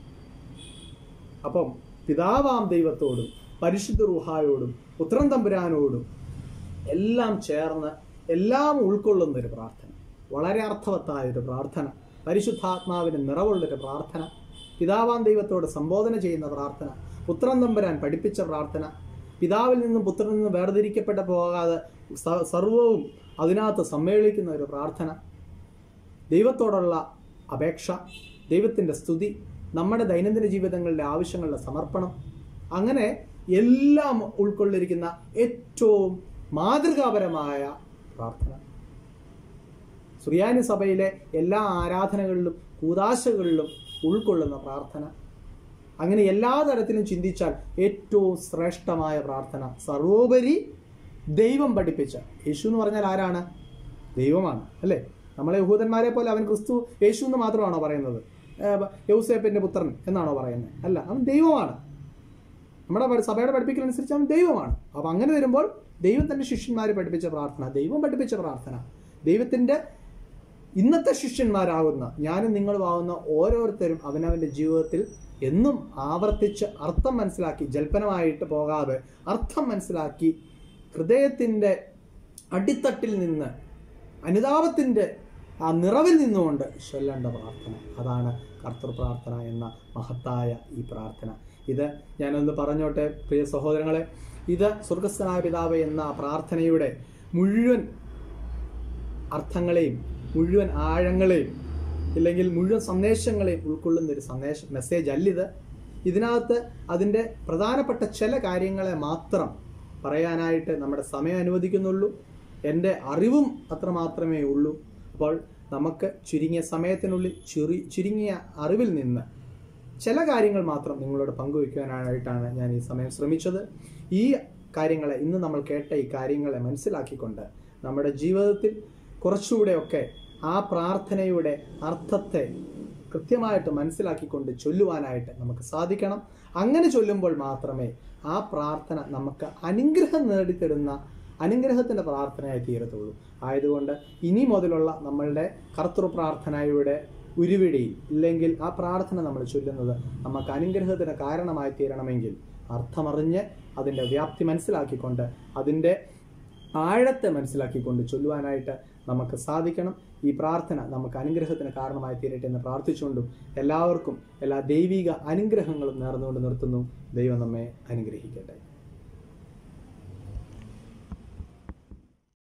S1: അപ്പം പിതാവാം ദൈവത്തോടും പരിശുദ്ധ റുഹായോടും പുത്രൻ തമ്പുരാനോടും എല്ലാം ചേർന്ന് എല്ലാം ഉൾക്കൊള്ളുന്ന ഒരു പ്രാർത്ഥന വളരെ അർത്ഥവത്തായ ഒരു പ്രാർത്ഥന പരിശുദ്ധാത്മാവിന് നിറവുള്ളൊരു പ്രാർത്ഥന പിതാവാം ദൈവത്തോട് സംബോധന ചെയ്യുന്ന പ്രാർത്ഥന പുത്രൻ തമ്പുരാൻ പഠിപ്പിച്ച പ്രാർത്ഥന പിതാവിൽ നിന്നും പുത്രനിൽ നിന്നും വേർതിരിക്കപ്പെട്ട് പോകാതെ സ- സർവവും അതിനകത്ത് സമ്മേളിക്കുന്ന ഒരു പ്രാർത്ഥന ദൈവത്തോടുള്ള അപേക്ഷ ദൈവത്തിൻ്റെ സ്തുതി നമ്മുടെ ദൈനംദിന ജീവിതങ്ങളിലെ ആവശ്യങ്ങളുടെ സമർപ്പണം അങ്ങനെ എല്ലാം ഉൾക്കൊള്ളിരിക്കുന്ന ഏറ്റവും മാതൃകാപരമായ പ്രാർത്ഥന സുറിയാനി സഭയിലെ എല്ലാ ആരാധനകളിലും കൂതാശകളിലും ഉൾക്കൊള്ളുന്ന പ്രാർത്ഥന അങ്ങനെ എല്ലാ തരത്തിലും ചിന്തിച്ചാൽ ഏറ്റവും ശ്രേഷ്ഠമായ പ്രാർത്ഥന സർവോപരി ദൈവം പഠിപ്പിച്ച യേശു എന്ന് പറഞ്ഞാൽ ആരാണ് ദൈവമാണ് അല്ലേ നമ്മളെ യഹൂദന്മാരെ പോലെ അവൻ ക്രിസ്തു യേശു എന്ന് മാത്രമാണോ പറയുന്നത് ഏഹ് യൗസേപ്പിന്റെ പുത്രൻ എന്നാണോ പറയുന്നത് അല്ല അവൻ ദൈവമാണ് നമ്മുടെ പഠി- സഭയുടെ പഠിപ്പിക്കലനുസരിച്ച് അവൻ ദൈവമാണ് അപ്പം അങ്ങനെ വരുമ്പോൾ ദൈവം തന്റെ ശിഷ്യന്മാർ പഠിപ്പിച്ച പ്രാർത്ഥന ദൈവം പഠിപ്പിച്ച പ്രാർത്ഥന ദൈവത്തിന്റെ ഇന്നത്തെ ശിഷ്യന്മാരാകുന്ന ഞാനും നിങ്ങളും ആവുന്ന ഓരോരുത്തരും അവനവന്റെ ജീവിതത്തിൽ എന്നും ആവർത്തിച്ച് അർത്ഥം മനസ്സിലാക്കി ജൽപ്പനമായിട്ട് പോകാതെ അർത്ഥം മനസ്സിലാക്കി ഹൃദയത്തിൻ്റെ അടിത്തട്ടിൽ നിന്ന് അനുതാപത്തിൻ്റെ ആ നിറവിൽ നിന്നുകൊണ്ട് ചൊല്ലേണ്ട പ്രാർത്ഥന അതാണ് കർത്തൃ പ്രാർത്ഥന എന്ന മഹത്തായ ഈ പ്രാർത്ഥന ഇത് ഞാനൊന്ന് പറഞ്ഞോട്ടെ പ്രിയ സഹോദരങ്ങളെ ഇത് സ്വർഗസ്ഥനായ പിതാവ് എന്ന പ്രാർത്ഥനയുടെ മുഴുവൻ അർത്ഥങ്ങളെയും മുഴുവൻ ആഴങ്ങളെയും ഇല്ലെങ്കിൽ മുഴുവൻ സന്ദേശങ്ങളെയും ഉൾക്കൊള്ളുന്ന ഒരു സന്ദേശം മെസ്സേജ് അല്ലിത് ഇതിനകത്ത് അതിൻ്റെ പ്രധാനപ്പെട്ട ചില കാര്യങ്ങളെ മാത്രം പറയാനായിട്ട് നമ്മുടെ സമയം അനുവദിക്കുന്നുള്ളൂ എൻ്റെ അറിവും അത്ര മാത്രമേ ഉള്ളൂ അപ്പോൾ നമുക്ക് ചുരുങ്ങിയ സമയത്തിനുള്ളിൽ ചുരി ചുരുങ്ങിയ അറിവിൽ നിന്ന് ചില കാര്യങ്ങൾ മാത്രം നിങ്ങളോട് പങ്കുവയ്ക്കാനായിട്ടാണ് ഞാൻ ഈ സമയം ശ്രമിച്ചത് ഈ കാര്യങ്ങളെ ഇന്ന് നമ്മൾ കേട്ട ഈ കാര്യങ്ങളെ മനസ്സിലാക്കിക്കൊണ്ട് നമ്മുടെ ജീവിതത്തിൽ കുറച്ചുകൂടെയൊക്കെ ആ പ്രാർത്ഥനയുടെ അർത്ഥത്തെ കൃത്യമായിട്ട് മനസ്സിലാക്കിക്കൊണ്ട് ചൊല്ലുവാനായിട്ട് നമുക്ക് സാധിക്കണം അങ്ങനെ ചൊല്ലുമ്പോൾ മാത്രമേ ആ പ്രാർത്ഥന നമുക്ക് അനുഗ്രഹം നേടിത്തരുന്ന അനുഗ്രഹത്തിൻ്റെ പ്രാർത്ഥനയായി തീരത്തുള്ളൂ ആയതുകൊണ്ട് ഇനി മുതലുള്ള നമ്മളുടെ കർത്തൃ പ്രാർത്ഥനയുടെ ഉരുവിടിയിൽ ഇല്ലെങ്കിൽ ആ പ്രാർത്ഥന നമ്മൾ ചൊല്ലുന്നത് നമുക്ക് അനുഗ്രഹത്തിന് കാരണമായി തീരണമെങ്കിൽ അർത്ഥമറിഞ്ഞ് അതിൻ്റെ വ്യാപ്തി മനസ്സിലാക്കിക്കൊണ്ട് അതിൻ്റെ ആഴത്തെ മനസ്സിലാക്കിക്കൊണ്ട് ചൊല്ലുവാനായിട്ട് നമുക്ക് സാധിക്കണം ഈ പ്രാർത്ഥന നമുക്ക് അനുഗ്രഹത്തിന് കാരണമായി തീരട്ടെ എന്ന് പ്രാർത്ഥിച്ചുകൊണ്ടും എല്ലാവർക്കും എല്ലാ ദൈവിക അനുഗ്രഹങ്ങളും നേർന്നുകൊണ്ട് നിർത്തുന്നു ദൈവം നമ്മെ അനുഗ്രഹിക്കട്ടെ